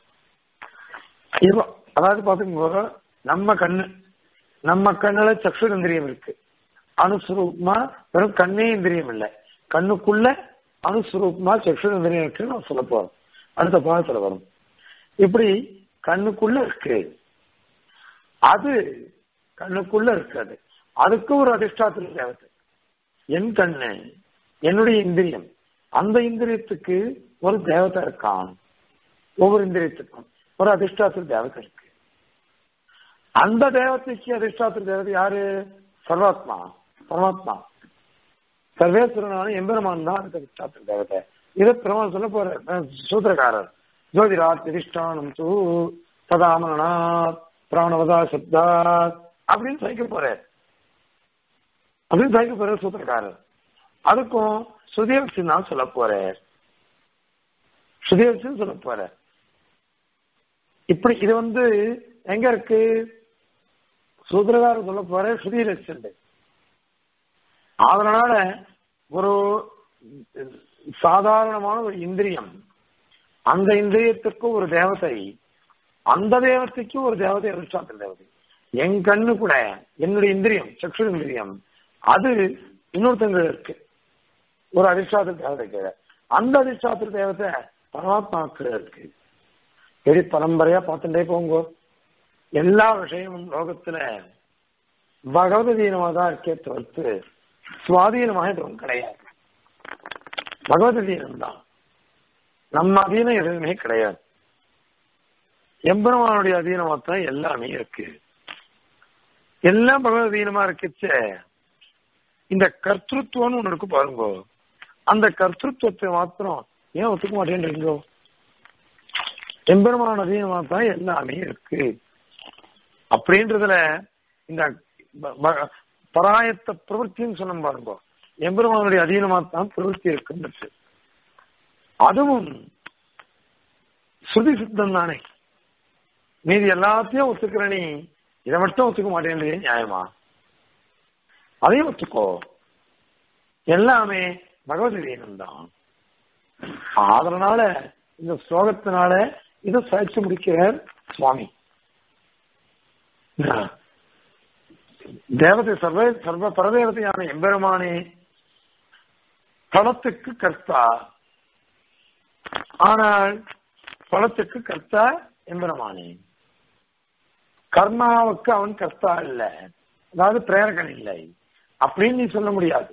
அதாவது பாத்துக்கோங்க நம்ம கண்ணு நம்ம கண்ணுல சக்ஷு இந்திரியம் இருக்கு அணுஸ்வரூபமா வெறும் கண்ணே இந்திரியம் இல்லை கண்ணுக்குள்ள அணுஸ்வரூபமா சக்ஷு இந்திரியம் இருக்கு நான் சொல்ல போறோம் அடுத்த பாகத்துல வரும் இப்படி கண்ணுக்குள்ள இருக்கு அது கண்ணுக்குள்ள இருக்காது அதுக்கு ஒரு அதிர்ஷ்டாத்திர தேவத்தை என் கண்ணு என்னுடைய இந்திரியம் அந்த இந்திரியத்துக்கு ஒரு தேவதை இருக்கான் ஒவ்வொரு இந்திரியத்துக்கும் ஒரு அதிர்ஷ்டாத்திர தேவதை இருக்கு அந்த தேவதைக்கு அதிர்ஷ்டாத்திர தேவதை யாரு சர்வாத்மா பரமாத்மா சர்வேஸ்வரனான எம்பெருமான் தான் அதுக்கு அதிர்ஷ்டாத்திர தேவதை இதை பெருமான் சொல்ல போற சூத்திரக்காரர் ஜோதிராத் அதிஷ்டானம் தூ ததாமனாத் பிராணவதா சப்தாத் அப்படின்னு சைக்க போறார் அப்படின்னு சைக்க போற சூத்திரக்காரர் அதுக்கும் சுதேவசி தான் சொல்ல போறார் சுதேவசின்னு சொல்ல போறார் இப்படி இது வந்து எங்க இருக்கு சூத்திரகாரர் சொல்ல போற ஸ்ரீலட்சண்டு அதனால ஒரு சாதாரணமான ஒரு இந்திரியம் அந்த இந்திரியத்துக்கு ஒரு தேவதை அந்த தேவதைக்கு ஒரு தேவதை அதிர்ஷ்டாத்திர தேவதை என் கண்ணு கூட என்னுடைய இந்திரியம் சக்ஷு இந்திரியம் அது இன்னொருத்தங்க இருக்கு ஒரு அதிர்ஷ்டாத்திர தேவதை கீழே அந்த அதிர்ஷ்டாத்திர தேவதை பரமாத்மாவுக்கு இருக்கு எப்படி பரம்பரையா பார்த்துட்டே போங்க எல்லா விஷயமும் லோகத்துல பகவதீனமா தான் இருக்கே தவிர்த்து சுவாதீனமாக எதுவும் கிடையாது பகவதீனம் தான் நம்ம அதீனம் எதுவுமே கிடையாது எம்பெருமானுடைய அதீனமா தான் எல்லாமே இருக்கு எல்லாம் பகவதீனமா இருக்குச்ச இந்த கர்த்தத்துவம்னு ஒண்ணு இருக்கு பாருங்க அந்த கர்த்தத்துவத்தை மாத்திரம் ஏன் ஒத்துக்க மாட்டேன்றீங்களோ எம்பெருமான அதீனமா தான் எல்லாமே இருக்கு அப்படின்றதுல இந்த பராயத்த பிரவൃத்தின்னு சொன்ன பாருங்க எம்பெருமானுடைய அதீனமா தான் பிரவൃத்தி இருக்குன்றது அதுவும் ஸ்ருதி சித்தம் தானே மீதி எல்லாத்தையும் ஒத்துக்கிற நீ இதை மட்டும் ஒத்துக்க மாட்டேன்றது நியாயமா அதையும் ஒத்துக்கோ எல்லாமே பகவதீனம் தான் அதனால இந்த ஸ்லோகத்தினால இதை சாய்ச்சி முடிக்கிறார் சுவாமி தேவதை சர்வ சர்வ பரதேவதையான எம்பெருமானே பணத்துக்கு கர்த்தா ஆனால் பணத்துக்கு கர்த்தா எம்பெருமானே கர்மாவுக்கு அவன் கர்த்தா இல்ல அதாவது பிரேரகன் இல்லை அப்படின்னு நீ சொல்ல முடியாது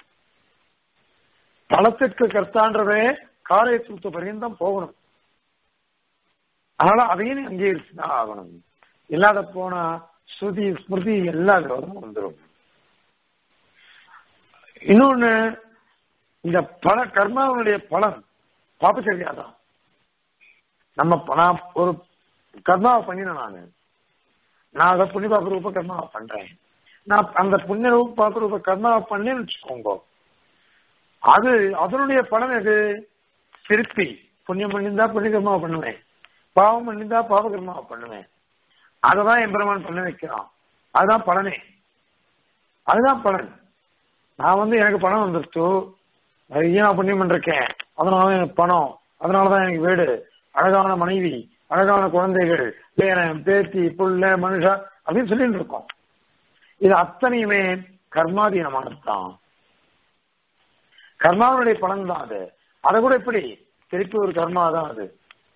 பணத்துக்கு கர்த்தான்றதே காரியத்துவ பரியந்தம் போகணும் அதனால அதையும் நீ அங்கீகரிச்சுதான் ஆகணும் இல்லாத போனா ஸ்ருதி ஸ்மிருதி எல்லா விரோதமும் வந்துடும் இன்னொன்னு இந்த பல கர்மாவனுடைய பலன் பாப்பச்சரியா தான் நம்ம நான் ஒரு கர்மாவை பண்ணினேன் நானு நான் அதை புண்ணிய பாக்க ரூப கர்மாவை பண்றேன் நான் அந்த புண்ணிய ரூப பாக்க ரூப கர்மாவை பண்ணேன்னு வச்சுக்கோங்க அது அதனுடைய பலன் எது திருப்பி புண்ணியம் பண்ணியிருந்தா புண்ணிய கர்மாவை பண்ணுவேன் பாவம் பண்ணியிருந்தா பாவ கர்மாவை பண்ணுவேன் அததான் எம்பெருமான் பண்ண வைக்கிறான் அதுதான் பலனே அதுதான் பலன் நான் வந்து எனக்கு பணம் வந்துருச்சு நிறைய நான் புண்ணியம் பண்ணிருக்கேன் அதனால எனக்கு பணம் அதனாலதான் எனக்கு வீடு அழகான மனைவி அழகான குழந்தைகள் பேரன் பேத்தி புள்ள மனுஷா அப்படின்னு சொல்லிட்டு இருக்கோம் இது அத்தனையுமே கர்மாதீனமானதுதான் கர்மாவுடைய பலன் தான் அது அதை கூட எப்படி திருப்பி ஒரு கர்மா தான் அது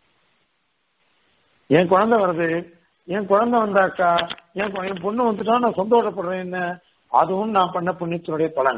என் குழந்தை வருது என் குழந்தை வந்தாக்கா என் என் பொண்ணு வந்துட்டா நான் சந்தோஷப்படுறேன் என்ன அதுவும் நான் பண்ண புண்ணியத்தினுடைய பலன்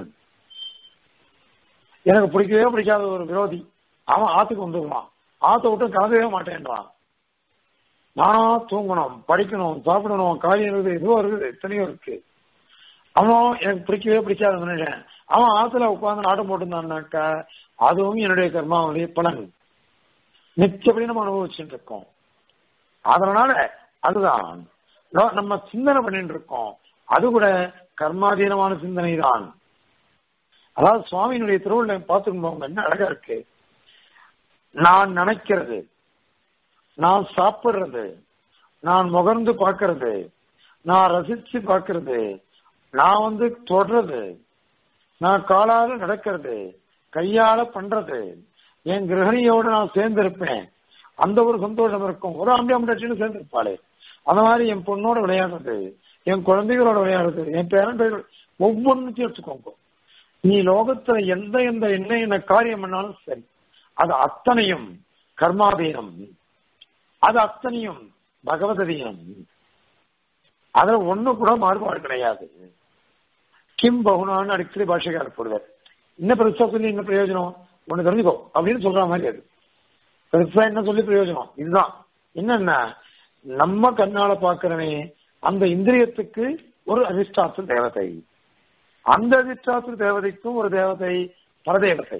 எனக்கு பிடிக்கவே பிடிக்காத ஒரு விரோதி அவன் ஆத்துக்கு வந்துடுவான் ஆத்த விட்டு கலந்தவே மாட்டேன்றான் நானா தூங்கணும் படிக்கணும் சாப்பிடணும் காரியம் இருக்குது இதுவும் இருக்குது எத்தனையோ இருக்கு அவன் எனக்கு பிடிக்கவே பிடிக்காத மனுஷன் அவன் ஆத்துல உட்கார்ந்து நாட்டம் போட்டுருந்தான்னாக்கா அதுவும் என்னுடைய கர்மாவுடைய பலன் நிச்சயப்படி நம்ம அனுபவிச்சுட்டு இருக்கோம் அதனால அதுதான் நம்ம சிந்தனை பண்ணிட்டு இருக்கோம் அது கூட கர்மாதீனமான சிந்தனை தான் அதாவது சுவாமியினுடைய திருவுள்ள பார்த்துக்கணும் என்ன அழகா இருக்கு நான் நினைக்கிறது நான் சாப்பிடுறது நான் முகர்ந்து பார்க்கறது நான் ரசிச்சு பார்க்கறது நான் வந்து தொடறது நான் காலால நடக்கிறது கையால பண்றது என் கிரகணியோட நான் சேர்ந்து இருப்பேன் அந்த ஒரு சந்தோஷம் இருக்கும் ஒரு அம்பி அம்படாச்சின்னு சேர்ந்து இருப்பாளே அந்த மாதிரி என் பொண்ணோட விளையாடுறது என் குழந்தைகளோட விளையாடுறது என் பேரன் பேர் ஒவ்வொன்றுத்தையும் எடுத்துக்கோங்க நீ லோகத்துல எந்த எந்த என்ன என்ன காரியம் பண்ணாலும் சரி அது அத்தனையும் கர்மாதீனம் அது அத்தனையும் பகவதீனம் அதுல ஒண்ணு கூட மாறுபாடு கிடையாது கிம் பகுனான்னு அடிக்கடி பாஷைக்காரர் போடுவார் இன்னும் பெருசா சொல்லி என்ன பிரயோஜனம் ஒண்ணு தெரிஞ்சுக்கோ அப்படின்னு சொல்ற மாதிரி அது பெருசா என்ன சொல்லி பிரயோஜனம் இதுதான் என்னன்னா நம்ம கண்ணால பாக்குறவே அந்த இந்திரியத்துக்கு ஒரு அதிஷ்டாத்து தேவதை அந்த அதிஷ்டாத்து தேவதைக்கும் ஒரு தேவதை பரதேவதை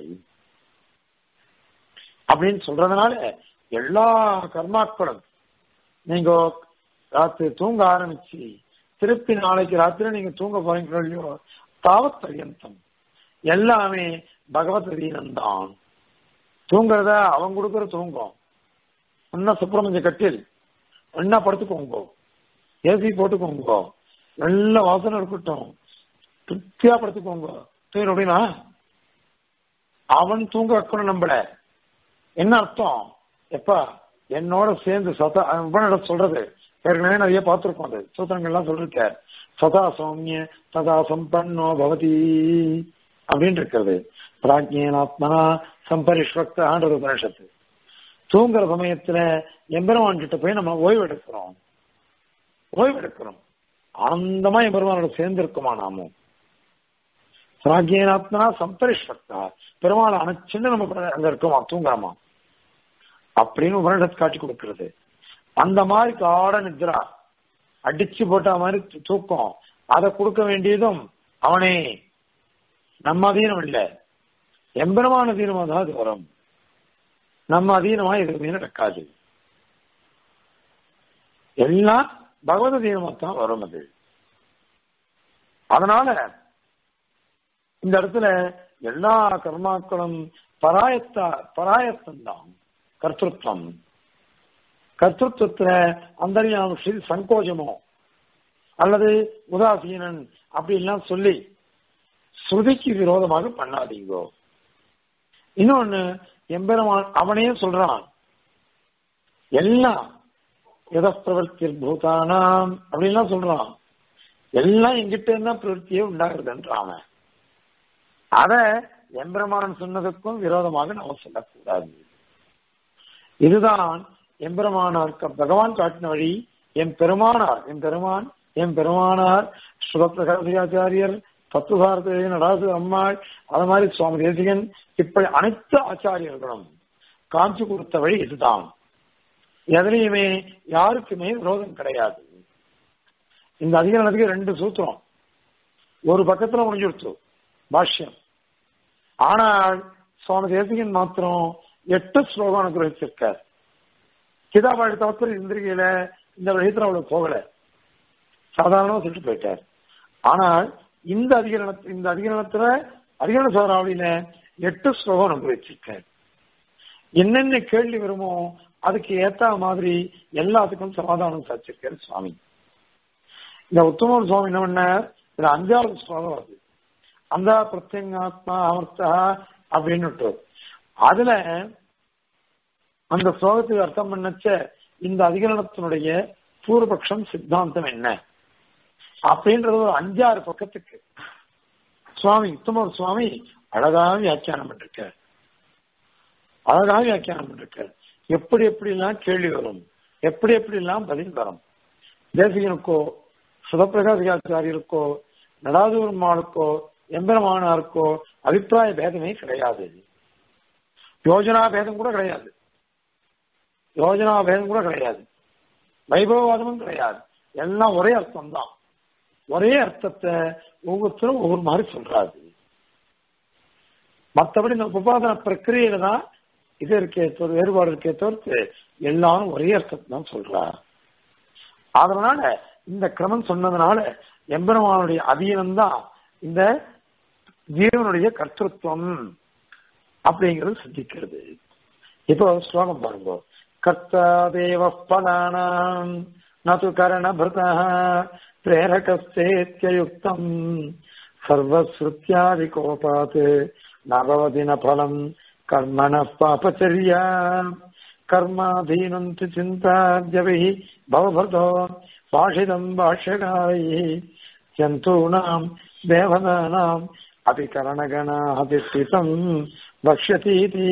அப்படின்னு சொல்றதுனால எல்லா கர்மாக்களும் நீங்க ராத்திரி தூங்க ஆரம்பிச்சு திருப்பி நாளைக்கு ராத்திரி நீங்க தூங்க போறீங்களோ இல்லையோ தாவத் பரியந்தம் எல்லாமே பகவத் தான் தூங்குறத அவன் கொடுக்குற தூங்கம் இன்னும் சுப்பிரமணிய கட்டில் ஒன்னா படுத்துக்கோங்க ஏசி போட்டுக்கோங்க நல்ல வாசனை இருக்கட்டும் திருப்தியா படுத்துக்கோங்க தூங்கின அப்படின்னா அவன் தூங்க வைக்கணும் நம்மள என்ன அர்த்தம் எப்பா என்னோட சேர்ந்து சதா இவனோட சொல்றது ஏற்கனவே நிறைய பார்த்திருக்கோம் அது சூத்திரங்கள்லாம் சொல்லிருக்க சதா சௌமிய ததா சம்பன்னோ பவதி அப்படின்னு இருக்கிறது பிராஜ்யனாத்மனா சம்பரிஷ்வக்தான்றது உபனிஷத்து தூங்குற சமயத்துல எம்பெருமான் கிட்ட போய் நம்ம ஓய்வு எடுக்கிறோம் ஓய்வு எடுக்கிறோம் ஆனந்தமா எம்பெருமானோட சேர்ந்து இருக்குமா நாமும் பிராஜ்யனாத்மனா சம்பரிஷ்வக்தா பெருமாள் அணைச்சுன்னு நம்ம அங்க இருக்கோமா தூங்குறோமா அப்படின்னு உபனிஷத்து காட்சி கொடுக்கிறது அந்த மாதிரி காட நித்ரா அடிச்சு போட்ட மாதிரி தூக்கம் அதை கொடுக்க வேண்டியதும் அவனே நம்ம அதீனம் இல்ல எம்பெருமான அதீனமா தான் அது வரும் நம்ம அதீனமா எதுவுமே நடக்காது எல்லாம் பகவத் அதீனமா தான் வரும் அது அதனால இந்த இடத்துல எல்லா கர்மாக்களும் பராயத்தா பராயத்தம் தான் கர்த்தத்துவம் கர்த்தத்துவத்துல அந்தரியாம சங்கோஜமோ அல்லது உதாசீனன் அப்படின்லாம் சொல்லி ஸ்ருதிக்கு விரோதமாக பண்ணாதீங்கோ இன்னொன்னு எம்பெருமான் அவனே சொல்றான் எல்லாம் எத பிரவர்த்தி பூதானாம் அப்படின்லாம் சொல்றான் எல்லாம் எங்கிட்ட இருந்தா பிரவர்த்தியே உண்டாகுதுன்றான் அத எம்பெருமான் சொன்னதுக்கும் விரோதமாக நாம சொல்லக்கூடாது இதுதான் எம்பெருமானார் பகவான் காட்டின வழி என் பெருமானார் என் பெருமான் என் பெருமானார் சுபப்பிரகாசியாச்சாரியர் தத்துவார்த்த நடாசு அம்மாள் அது மாதிரி சுவாமி தேசிகன் இப்படி அனைத்து ஆச்சாரியர்களும் காமிச்சு கொடுத்த வழி இதுதான் எதுலையுமே யாருக்குமே விரோதம் கிடையாது இந்த அதிகாரத்துக்கு ரெண்டு சூத்திரம் ஒரு பக்கத்துல முடிஞ்சுடுச்சு பாஷ்யம் ஆனால் சுவாமி தேசிகன் மாத்திரம் எட்டு ஸ்லோகம் அனுகிரகிச்சிருக்கார் கிதாபாடி தவிர இந்திரிகையில இந்த விஷயத்துல அவளுக்கு போகல சாதாரணமா சொல்லிட்டு போயிட்டார் ஆனால் இந்த அதிகரண இந்த அதிகரணத்துல அதிகரண சோதராவளியில எட்டு ஸ்லோகம் அனுபவிச்சிருக்கார் என்னென்ன கேள்வி வருமோ அதுக்கு ஏத்த மாதிரி எல்லாத்துக்கும் சமாதானம் சாச்சிருக்காரு சுவாமி இந்த உத்தமர் சுவாமி என்ன பண்ண இதுல அஞ்சாவது ஸ்லோகம் வருது அந்த பிரத்யங்காத்மா அமர்த்தா அப்படின்னு அதுல அந்த ஸ்லோகத்துக்கு அர்த்தம் பண்ணச்ச இந்த அதிகரணத்தினுடைய பூர்வபக்ஷம் சித்தாந்தம் என்ன அப்படின்றது ஒரு அஞ்சாறு பக்கத்துக்கு சுவாமி உத்தமர் சுவாமி அழகாக வியாக்கியானம் பண்ணிருக்கார் அழகாக வியாக்கியானம் பண்ணிருக்கார் எப்படி எப்படி எல்லாம் கேள்வி வரும் எப்படி எப்படி எல்லாம் பதில் வரும் தேசிகனுக்கோ சுதப்பிரகாசிகாச்சாரியருக்கோ நடாதூர்மாளுக்கோ எம்பெருமானாருக்கோ அபிப்பிராய பேதமே கிடையாது யோஜனா பேதம் கூட கிடையாது யோஜனா பேதம் கூட கிடையாது வைபவவாதமும் கிடையாது எல்லாம் ஒரே அர்த்தம் தான் ஒரே அர்த்தத்தை ஒவ்வொருத்தரும் ஒவ்வொரு மாதிரி சொல்றாரு மற்றபடி இந்த உபாதன பிரக்கிரியில தான் இது இருக்கே வேறுபாடு இருக்கே தவிர்த்து எல்லாரும் ஒரே அர்த்தத்தை தான் சொல்றார் அதனால இந்த கிரமம் சொன்னதுனால எம்பெருமானுடைய அதீனம் தான் இந்த ஜீவனுடைய கர்த்தத்துவம் அப்படிங்கிறது சிந்திக்கிறது இப்போ ஸ்லோகம் பாருங்க கர்த்தா தேவ பலானாம் நது கரணபிருதா பிரேரகஸ்தேத்யயுக்தம் சர்வஸ்ருத்தியாதிகோபாத் நபவதி ந பலம் கர்மண பாபச்சரியா கர்மாதீனம் து சிந்தாத்யவை பவபர்தோ பாஷிதம் பாஷ்யகாரைः ஜந்தூனாம் தேவதானாம் அபிகரணகணாதிஷ்டிதம் பக்ஷதீதி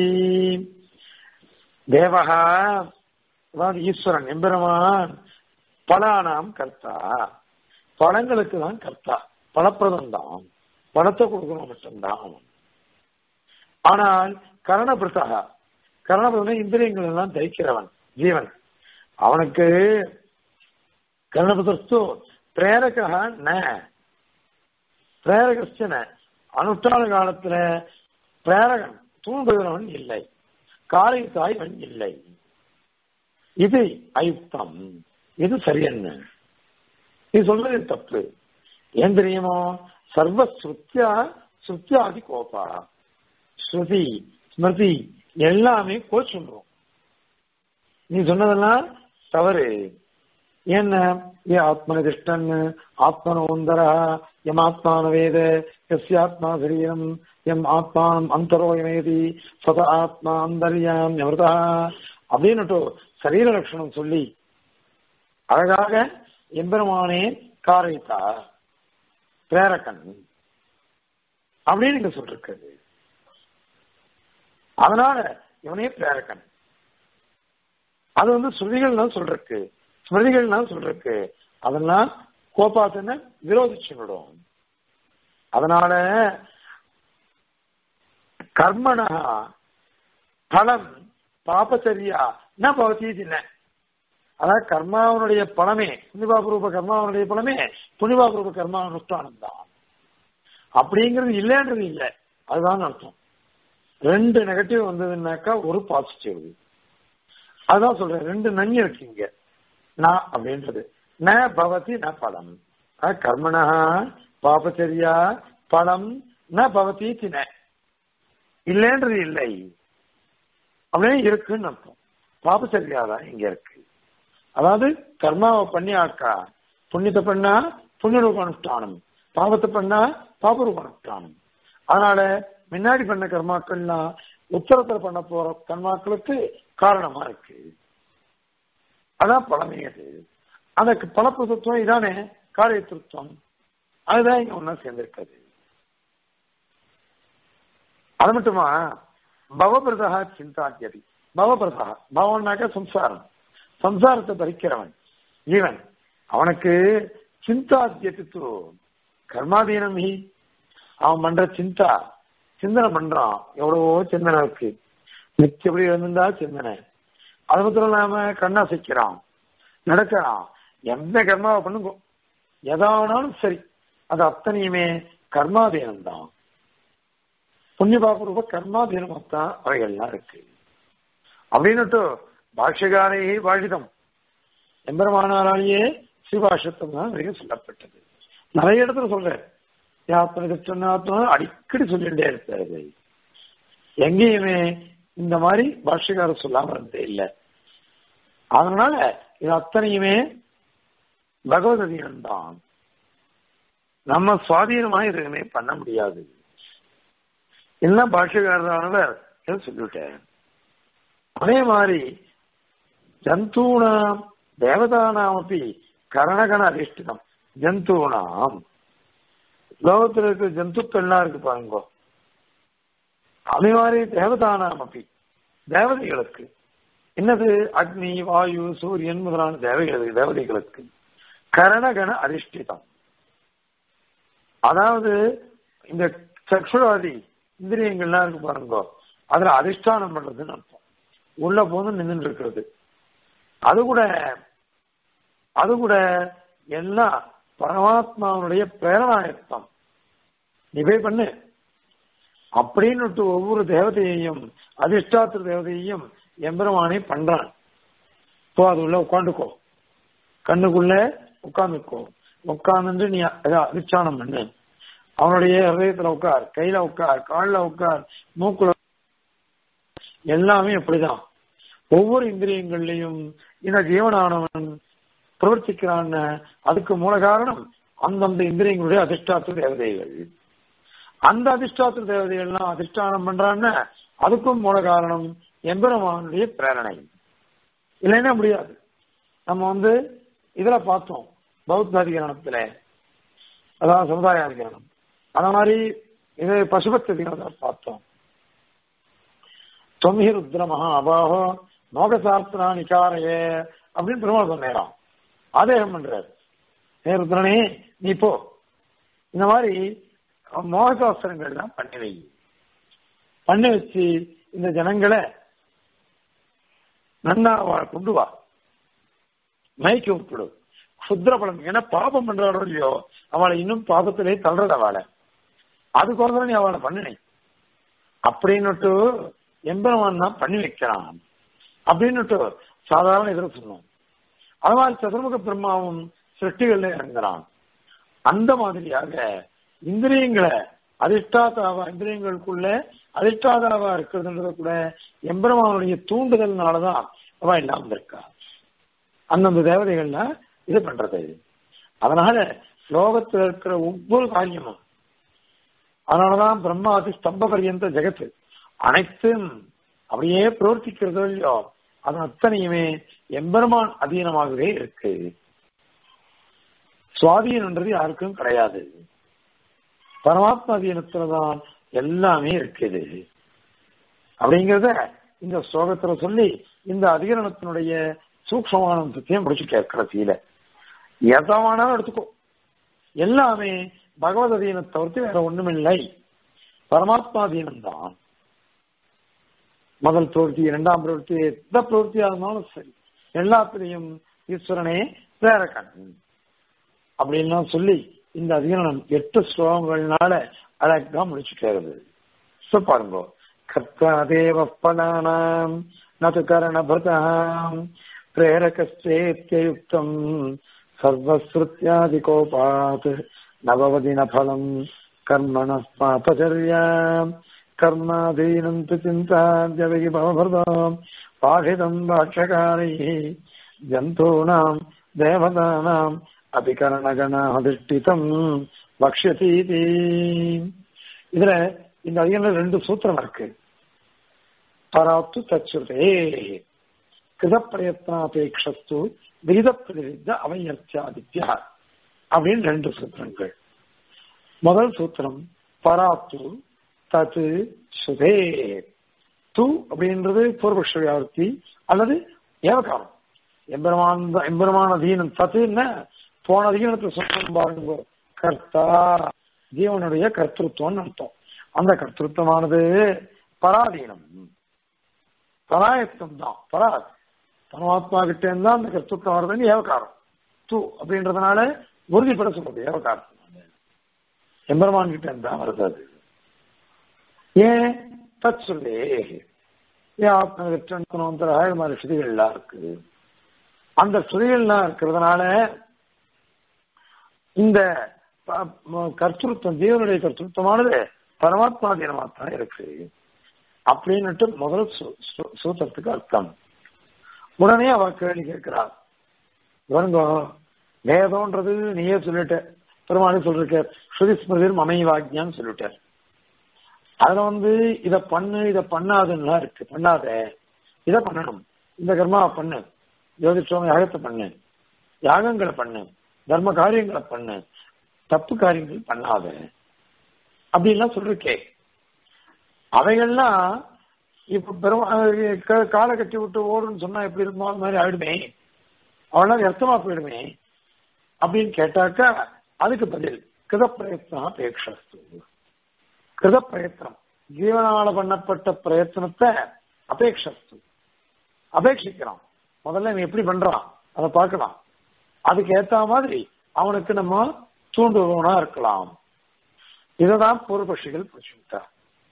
தேவகா அதாவது ஈஸ்வரன் எம்பெருமான் பலானாம் கர்த்தா பழங்களுக்கு தான் கர்த்தா பலப்பிரதம் தான் பணத்தை கொடுக்கணும் மட்டும்தான் ஆனால் கரணபிரதா கரணபிரதம் இந்திரியங்கள் எல்லாம் தைக்கிறவன் ஜீவன் அவனுக்கு கரணபிரதஸ்து பிரேரக ந பிரேரகஸ்டன அனுஷ்டான காலத்துல பிரேரகன் தூண்டுகிறவன் இல்லை காலை தாய்வன் இல்லை இது அயுக்தம் இது சரியன்னு இது சொல்றது தப்பு ஏன் தெரியுமோ சர்வ ஸ்ருத்தியா ஸ்ருத்தியாதி கோபா ஸ்ருதி ஸ்மிருதி எல்லாமே கோச் சொல்றோம் நீ சொன்னதெல்லாம் தவறு என்ன ஏ ஆத்மனிதிஷ்டன் ஆத்மனோந்தர எம் ஆத்மான வேத எஸ்யாத்மா சரீரம் எம் ஆத்மானம் அந்தரோயமேதி சத ஆத்மா அந்தர்யாம் எமிருதா அப்படின்னுட்டு சரீர லட்சணம் சொல்லி அழகாக எம்பெருமானே காரைத்தா பிரேரகன் அப்படின்னு இங்க சொல்லிருக்கிறது அதனால இவனே பிரேரகன் அது வந்து ஸ்ருதிகள்னா சொல்றக்கு ஸ்மிருதிகள்னா சொல்றக்கு அதெல்லாம் கோபாத்தனை விரோதிச்சுடும் அதனால கர்மணா பலம் பாபச்சரியா ந பவதி தின்ன அதாவது கர்மாவனுடைய பலமே புனிபாபரூப கர்மாவனுடைய பலமே புனிபாபரூப கர்மா அனுஷ்டானம் தான் அப்படிங்கிறது இல்லைன்றது இல்லை அதுதான் அர்த்தம் ரெண்டு நெகட்டிவ் வந்ததுன்னாக்கா ஒரு பாசிட்டிவ் அதான் சொல்றேன் ரெண்டு நன்மை இருக்கு இங்க நான் அப்படின்றது ந பவதி ந பலம் கர்மணா பாபச்சரியா பலம் ந பவதி தின இல்லைன்றது இல்லை அப்படியே இருக்குன்னு அர்த்தம் பாபச்சரியா தான் இங்க இருக்கு அதாவது கர்மாவை பண்ணி ஆக்கா புண்ணியத்தை பண்ணா புண்ணியரூப அனுஷ்டானம் பாவத்தை பண்ணா பாபரூப அனுஷ்டானம் அதனால முன்னாடி பண்ண கர்மாக்கள்லாம் உத்தரத்துல பண்ண போற கர்மாக்களுக்கு காரணமா இருக்கு அதான் பழமை அது அந்த பலப்பிரதத்துவம் இதானே காரியத்திருத்தம் அதுதான் இங்க ஒன்னா சேர்ந்திருக்காது அது மட்டுமா பவபிரதா சிந்தாத்தியதி பவபிரதா பவன்னாக்க சம்சாரம் சம்சாரத்தை பறிக்கிறவன் ஜீவன் அவனுக்கு சிந்தாத்தியத்து கர்மாதீனம் ஹி அவன் பண்ற சிந்தா சிந்தனை பண்றான் எவ்வளவோ சிந்தனை இருக்கு நிச்சயப்படி இருந்திருந்தா சிந்தனை அது மாத்திரம் இல்லாம கண்ணாசிக்கிறான் நடக்கிறான் எந்த கர்மாவை பண்ணுங்க எதானாலும் சரி அது அத்தனையுமே கர்மாதீனம் தான் புண்ணிய பாபரூப கர்மாதீனமாத்தான் அவைகள்லாம் இருக்கு அப்படின்னுட்டு பாஷ்யகாரே பாஷிதம் எம்பெருமானாராலேயே சிவாஷத்தம் தான் வரைக்கும் சொல்லப்பட்டது நிறைய இடத்துல சொல்றேன் ஆத்ம அடிக்கடி சொல்லிட்டே இருப்பாரு எங்கேயுமே இந்த மாதிரி பாஷ்யக்காரர் சொல்லாம இருந்தே இல்லை அதனால இது அத்தனையுமே பகவத் அதீனம் தான் நம்ம சுவாதீனமா எதுவுமே பண்ண முடியாது எல்லாம் பாஷ்யக்காரரானவர் சொல்லிவிட்டேன் அதே மாதிரி ஜந்தூனாம் தேவதானாம் அப்படி கரணகண அதிஷ்டிதம் ஜந்தூனாம் லோகத்தில் இருக்க ஜந்துக்கள்லாம் இருக்கு பாருங்க அதே மாதிரி தேவதானாம் அப்படி தேவதைகளுக்கு என்னது அக்னி வாயு சூரியன் முதலான தேவைகளுக்கு தேவதைகளுக்கு கரணகண அதிஷ்டிதம் அதாவது இந்த சக்ஷுராதி இந்திரியங்கள்லாம் இருக்கு பாருங்க அதுல அதிஷ்டானம் பண்றதுன்னு அர்த்தம் உள்ள போது நின்று இருக்கிறது அது கூட அது கூட எல்லாம் பரமாத்மாவுடைய பிரேரணாயத்தம் நீ போய் பண்ணு அப்படின்னு ஒவ்வொரு தேவதையையும் அதிர்ஷ்டாத்திர தேவதையையும் எம்பெருமானே பண்றான் இப்போ அது உள்ள உட்காந்துக்கோ கண்ணுக்குள்ள உட்காந்துக்கோ உட்கார்ந்து நீ அதிர்ஷ்டானம் பண்ணு அவனுடைய ஹதயத்துல உட்கார் கையில உட்கார் காலில் உட்கார் மூக்குல எல்லாமே அப்படிதான் ஒவ்வொரு இந்திரியங்கள்லையும் இந்த ஜீவனானவன் பிரவர்த்திக்கிறான் அதுக்கு மூல காரணம் அந்தந்த இந்திரியங்களுடைய அதிர்ஷ்டாத்திர தேவதைகள் அந்த அதிர்ஷ்டாத்திர தேவதைகள்லாம் அதிர்ஷ்டானம் பண்றான்னு அதுக்கும் மூல காரணம் எம்பெருமானுடைய பிரேரணை இல்லைன்னா முடியாது நம்ம வந்து இதுல பார்த்தோம் பௌத்த அதிகரணத்துல அதாவது சமுதாய அதிகரணம் அந்த மாதிரி இது பசுபத்தி அதிகரணத்தை பார்த்தோம் தொம்ஹி ருத்ர மகா அபாஹோ மோகசாஸ்திரா நிகாரையே அப்படின்னு பெருமாள் சொன்னேராம் ஆதேகம் பண்றாரு ஹே ருத்ரனே நீ போ இந்த மாதிரி மோகசாஸ்திரங்கள் எல்லாம் பண்ணி வை பண்ணி வச்சு இந்த ஜனங்களை நன்னா கொண்டு வா மயக்கி விட்டுடு சுத்திர பலம் ஏன்னா பாபம் பண்றாளோ இல்லையோ அவளை இன்னும் பாபத்திலே தள்ளுறது அவளை அதுக்கோசரம் நீ அவளை பண்ணினை அப்படின்னுட்டு எம்பெருமான் தான் பண்ணி வைக்கிறான் அப்படின்னுட்டு சாதாரண இதில் சொன்னோம் அது மாதிரி சதுர்முக பிரம்மாவும் சிருஷ்டிகள்ல இறங்குறான் அந்த மாதிரியாக இந்திரியங்களை அதிஷ்டாதாவா இந்திரியங்களுக்குள்ள அதிஷ்டாதாவா இருக்கிறதுன்றது கூட எம்பெருமானுடைய தூண்டுதல்னாலதான் அவ இல்லாம இருக்கா அந்தந்த தேவதைகள்ல இது பண்றது அதனால லோகத்தில் இருக்கிற ஒவ்வொரு காரியமும் அதனாலதான் பிரம்மாதி ஸ்தம்ப பரியந்த ஜெகத்து அனைத்தும் அப்படியே பிரவர்த்திக்கிறதோ இல்லையோ அது அத்தனையுமே எம்பெருமான் அதீனமாகவே இருக்கு சுவாதீனன்றது யாருக்கும் கிடையாது பரமாத்மா அதீனத்துலதான் எல்லாமே இருக்குது அப்படிங்கிறத இந்த ஸ்லோகத்துல சொல்லி இந்த அதிகரணத்தினுடைய சூக்ஷமான அம்சத்தையும் முடிச்சு கடைசியில எதவானாலும் எடுத்துக்கோ எல்லாமே பகவத் அதீனத்தை தவிர்த்து வேற ஒண்ணுமில்லை பரமாத்மாதீனம் தான் முதல் பிரவൃத்தி இரண்டாம் பிரவൃத்தி எந்த பிரவൃத்தியா இருந்தாலும் சரி எல்லாத்திலையும் ஈஸ்வரனே வேற கண் அப்படின்லாம் சொல்லி இந்த அதிகரணம் எட்டு ஸ்லோகங்கள்னால அழகா முடிச்சுக்கிறது சோ பாருங்க கர்த்தா தேவ பலானாம் நது கரணபதாம் பிரேரகஸ்தேத்யுக்தம் சர்வஸ்ருத்யாதிகோபாத் நவவதின பலம் கர்மண பாபச்சரியாம் கர்மாதீனம் து சிந்தாத்யவிகி பவபர்தாம் பாஷிதம் பாட்சகாரைः ஜந்தூனாம் தேவதானாம் அபிகரணகணாதிஷ்டிதம் வக்ஷதீதி இதுல இந்த அதிகம் ரெண்டு சூத்திரம் இருக்கு பராத்து தச்சுதே கிருத பிரயத்னாபேட்சத்து விகித பிரதிவித்த அவயர்த்தியாதித்யா அப்படின்னு ரெண்டு சூத்திரங்கள் முதல் சூத்திரம் பராத்து தத்து சுதே து அப்படின்றது பூர்வபக்ஷ வியாப்தி அல்லது ஏவகாரம் எம்பெருமான் எம்பெருமான அதீனம் தத்து என்ன போன அதிகனத்தை சொல்லும் பாருங்க கர்த்தா ஜீவனுடைய கர்த்தத்துவம் அர்த்தம் அந்த கர்த்தத்துவமானது பராதீனம் பராயத்தம் தான் பராத் பரமாத்மா கிட்ட இருந்தா அந்த கர்த்தத்துவம் வருதுன்னு ஏவகாரம் து அப்படின்றதுனால உறுதிப்பட சொல்றது ஏவகாரம் எம்பெருமான் கிட்ட இருந்தா வருது அது ஏன் தத் சொல்லே ஏன் மாதிரி ஸ்ருதிகள்லாம் இருக்கு அந்த ஸ்ருதிகள்லாம் இருக்கிறதுனால இந்த கர்த்தத்துவம் ஜீவனுடைய கர்த்தத்துவமானது பரமாத்மா தினமாக தான் இருக்கு அப்படின்னுட்டு முதல் சூத்திரத்துக்கு அர்த்தம் உடனே அவ கேள்வி கேட்கிறார் வருங்க வேதம்ன்றது நீயே சொல்லிட்ட பெருமானே சொல்லிருக்க ஸ்ருதி ஸ்மிருதிர் மமைவாக்யான்னு சொல்லிட்டார் அதுல வந்து இத பண்ணு இத பண்ணாதுன்னா இருக்கு பண்ணாத இத பண்ணணும் இந்த கர்மாவை பண்ணு ஜோதிஷம் யாகத்தை பண்ணு யாகங்களை பண்ணு தர்ம காரியங்களை பண்ணு தப்பு காரியங்கள் பண்ணாத அப்படின்லாம் சொல்லிருக்கே அவைகள்லாம் இப்ப பெரும் காலை கட்டி விட்டு ஓடுன்னு சொன்னா எப்படி இருக்குமோ அது மாதிரி ஆயிடுமே அவனால வியர்த்தமா போயிடுமே அப்படின்னு கேட்டாக்கா அதுக்கு பதில் கிருத பிரயத்னம் அபேக்ஷஸ்து கிருத பிரயத்னம் ஜீவனால பண்ணப்பட்ட பிரயத்தனத்தை அபேக்ஷஸ்து அபேட்சிக்கிறான் முதல்ல இவன் எப்படி பண்றான் அதை பார்க்கலாம் அதுக்கு ஏத்த மாதிரி அவனுக்கு நம்ம தூண்டுபவனா இருக்கலாம் இததான் பூர்வபக்ஷிகள் புரிச்சுட்டார்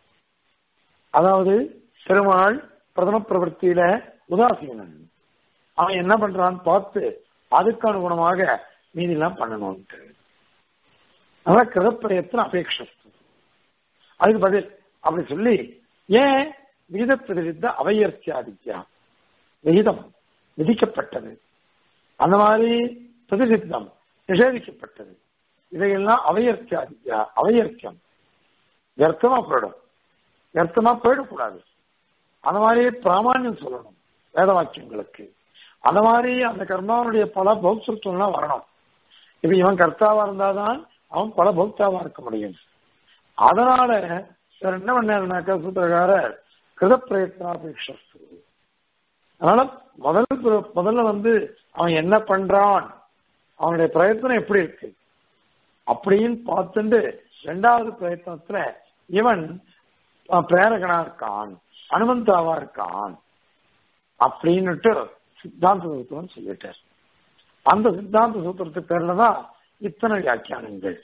அதாவது பெருமாள் பிரதம பிரவர்த்தியில உதாசீனன் அவன் என்ன பண்றான்னு பார்த்து அதுக்கு அனுகுணமாக மீதிலாம் பண்ணணும்ட்டு அதான் கிருதப்பிரயத்தின் அபேட்சஸ்து அதுக்கு பதில் அப்படி சொல்லி ஏன் விகித பிரதிவித்த அவையர்த்தியாதித்யா விகிதம் விதிக்கப்பட்டது அந்த மாதிரி பிரதிசித்தம் நிஷேதிக்கப்பட்டது இதையெல்லாம் அவையர்த்தியாதித்யா அவையர்த்தியம் வியர்த்தமா போயிடும் வியர்த்தமா போயிடக்கூடாது அந்த மாதிரி பிராமணியம் சொல்லணும் வேத வாக்கியங்களுக்கு அந்த மாதிரி அந்த கர்மாவனுடைய பல பௌத்தத்துவம்லாம் வரணும் இப்ப இவன் கர்த்தாவா இருந்தாதான் அவன் பல பௌத்தாவா இருக்க முடியும் அதனால இவர் என்ன பண்ணாருனாக்கா சூத்திரக்காரர் கிருத பிரயத்னாபேட்சு அதனால முதல் முதல்ல வந்து அவன் என்ன பண்றான் அவனுடைய பிரயத்தனம் எப்படி இருக்கு அப்படின்னு பார்த்துட்டு ரெண்டாவது பிரயத்தனத்துல இவன் பிரேரகனா இருக்கான் அனுமந்தாவா இருக்கான் அப்படின்னுட்டு சித்தாந்த சூத்திரம் சொல்லிட்டார் அந்த சித்தாந்த சூத்திரத்து பேர்ல தான் இத்தனை வியாக்கியானங்கள்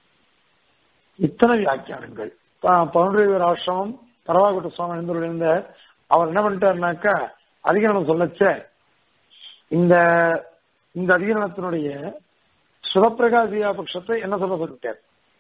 இத்தனை வியாக்கியானங்கள் பவுண்டரிவர் ஆசிரமம் பரவாகுட்ட சுவாமி இருந்த அவர் என்ன பண்ணிட்டாருனாக்கா அதிகரணம் சொல்லச்ச இந்த இந்த அதிகரணத்தினுடைய சுதப்பிரகாசியா பட்சத்தை என்ன சொல்ல சொல்லிட்டார்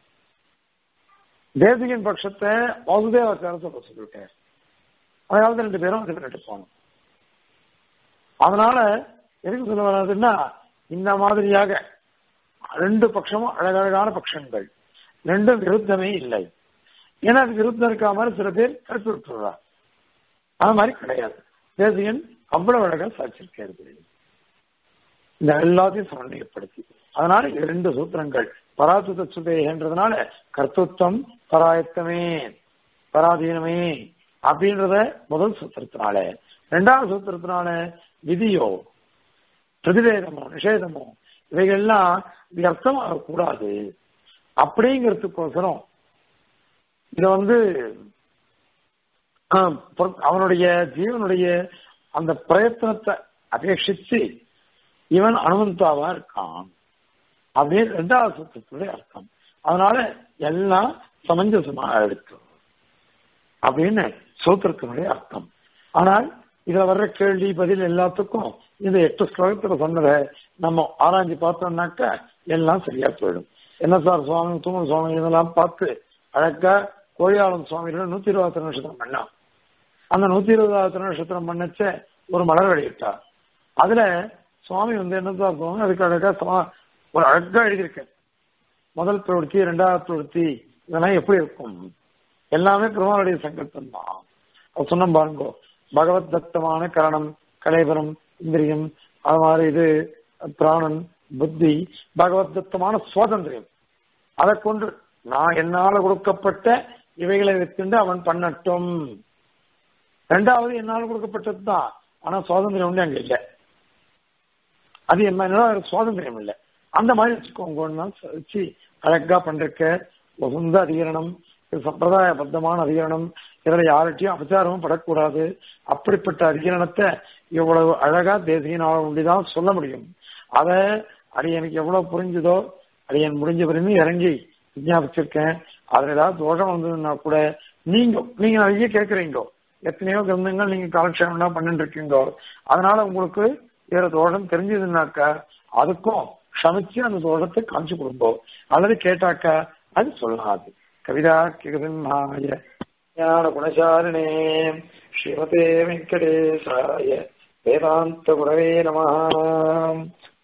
தேசிகன் பட்சத்தை வாசுதேவாச்சார சொல்ல சொல்லிட்டார் அதனால ரெண்டு பேரும் அதுக்கு போனோம் அதனால எதுக்கு சொல்ல வராதுன்னா இந்த மாதிரியாக ரெண்டு பட்சமும் அழகழகான பட்சங்கள் ரெண்டும் விருத்தமே இல்லை ஏன்னா அது விருத்தம் இருக்கா மாதிரி சில பேர் கருத்து விட்டுறார் அது மாதிரி கிடையாது தேசியன் அவ்வளவு அழகா சாட்சிருக்கிறது இந்த எல்லாத்தையும் சமன்வயப்படுத்தி அதனால இது ரெண்டு சூத்திரங்கள் பராசுத சுதேகன்றதுனால கர்த்தத்துவம் பராயத்தமே பராதீனமே அப்படின்றத முதல் சூத்திரத்தினால ரெண்டாவது சூத்திரத்தினால விதியோ பிரதிவேதமோ நிஷேதமோ இவைகள்லாம் வியர்த்தமாக கூடாது அப்படிங்கிறதுக்கோசரம் இத வந்து அவனுடைய ஜீவனுடைய அந்த பிரயத்தனத்தை அபேட்சித்து இவன் அனுமந்தாவா இருக்கான் அப்படின்னு ரெண்டாவது சூத்திரத்துடைய அர்த்தம் அதனால எல்லாம் சமஞ்சசமாக எடுக்கும் அப்படின்னு சூத்திரத்தினுடைய அர்த்தம் ஆனால் இதுல வர்ற கேள்வி பதில் எல்லாத்துக்கும் இந்த எட்டு ஸ்லோகத்துல சொன்னதை நம்ம ஆராய்ச்சி பார்த்தோம்னாக்க எல்லாம் சரியா போயிடும் என்ன சார் சுவாமி தூமன் சுவாமி இதெல்லாம் பார்த்து அழகா கோழியாளன் சுவாமியோட நூத்தி இருபத்தி நட்சத்திரம் பண்ணான் அந்த நூத்தி இருபதாவது நட்சத்திரம் பண்ணச்ச ஒரு மலர் வெளியிட்டார் அதுல சுவாமி வந்து என்ன சுவாமி அதுக்கு அழகா ஒரு அழகா எழுதியிருக்க முதல் பிரவൃத்தி இரண்டாவது பிரவൃத்தி இதெல்லாம் எப்படி இருக்கும் எல்லாமே பெருமாளுடைய சங்கல்பம் தான் சொன்ன பாருங்கோ பகவத் தத்தமான கரணம் கலைபரம் இந்திரியம் அது மாதிரி இது பிராணன் புத்தி பகவத் தத்தமான சுவாதந்திரியம் அதை கொண்டு நான் என்னால கொடுக்கப்பட்ட இவைகளை வைத்துண்டு அவன் பண்ணட்டும் ரெண்டாவது என்னால் கொடுக்கப்பட்டது தான் ஆனா சுவாதந்திரம் ஒண்ணு அங்க இல்லை அது என்ன சுவாதந்திரம் இல்லை அந்த மாதிரி வச்சுக்கோங்க வச்சு அழகா பண்றக்க உகந்த அதிகரணம் சம்பிரதாயபத்தமான அதிகரணம் இதுல யார்கிட்டயும் அபச்சாரமும் படக்கூடாது அப்படிப்பட்ட அதிகரணத்தை இவ்வளவு அழகா தேசியனால ஒண்டிதான் சொல்ல முடியும் அத அடியனுக்கு எவ்வளவு புரிஞ்சுதோ அடியன் முடிஞ்ச பிறகு இறங்கி விஞ்ஞாபிச்சிருக்கேன் அதுல ஏதாவது தோஷம் வந்ததுன்னா கூட நீங்க நீங்க நிறைய கேட்கறீங்க எத்தனையோ கிரந்தங்கள் நீங்க காலக்ஷேபம் பண்ணிட்டு இருக்கீங்க அதனால உங்களுக்கு வேற தோஷம் தெரிஞ்சதுன்னாக்கா அதுக்கும் க்ஷமிச்சு அந்த தோஷத்தை காமிச்சு கொடுப்போம் அல்லது கேட்டாக்கா அது சொல்லாது கவிதா கிருதன்மாய ஞான குணசாலினே ஸ்ரீமதே வெங்கடேசாய வேதாந்த குரவே நம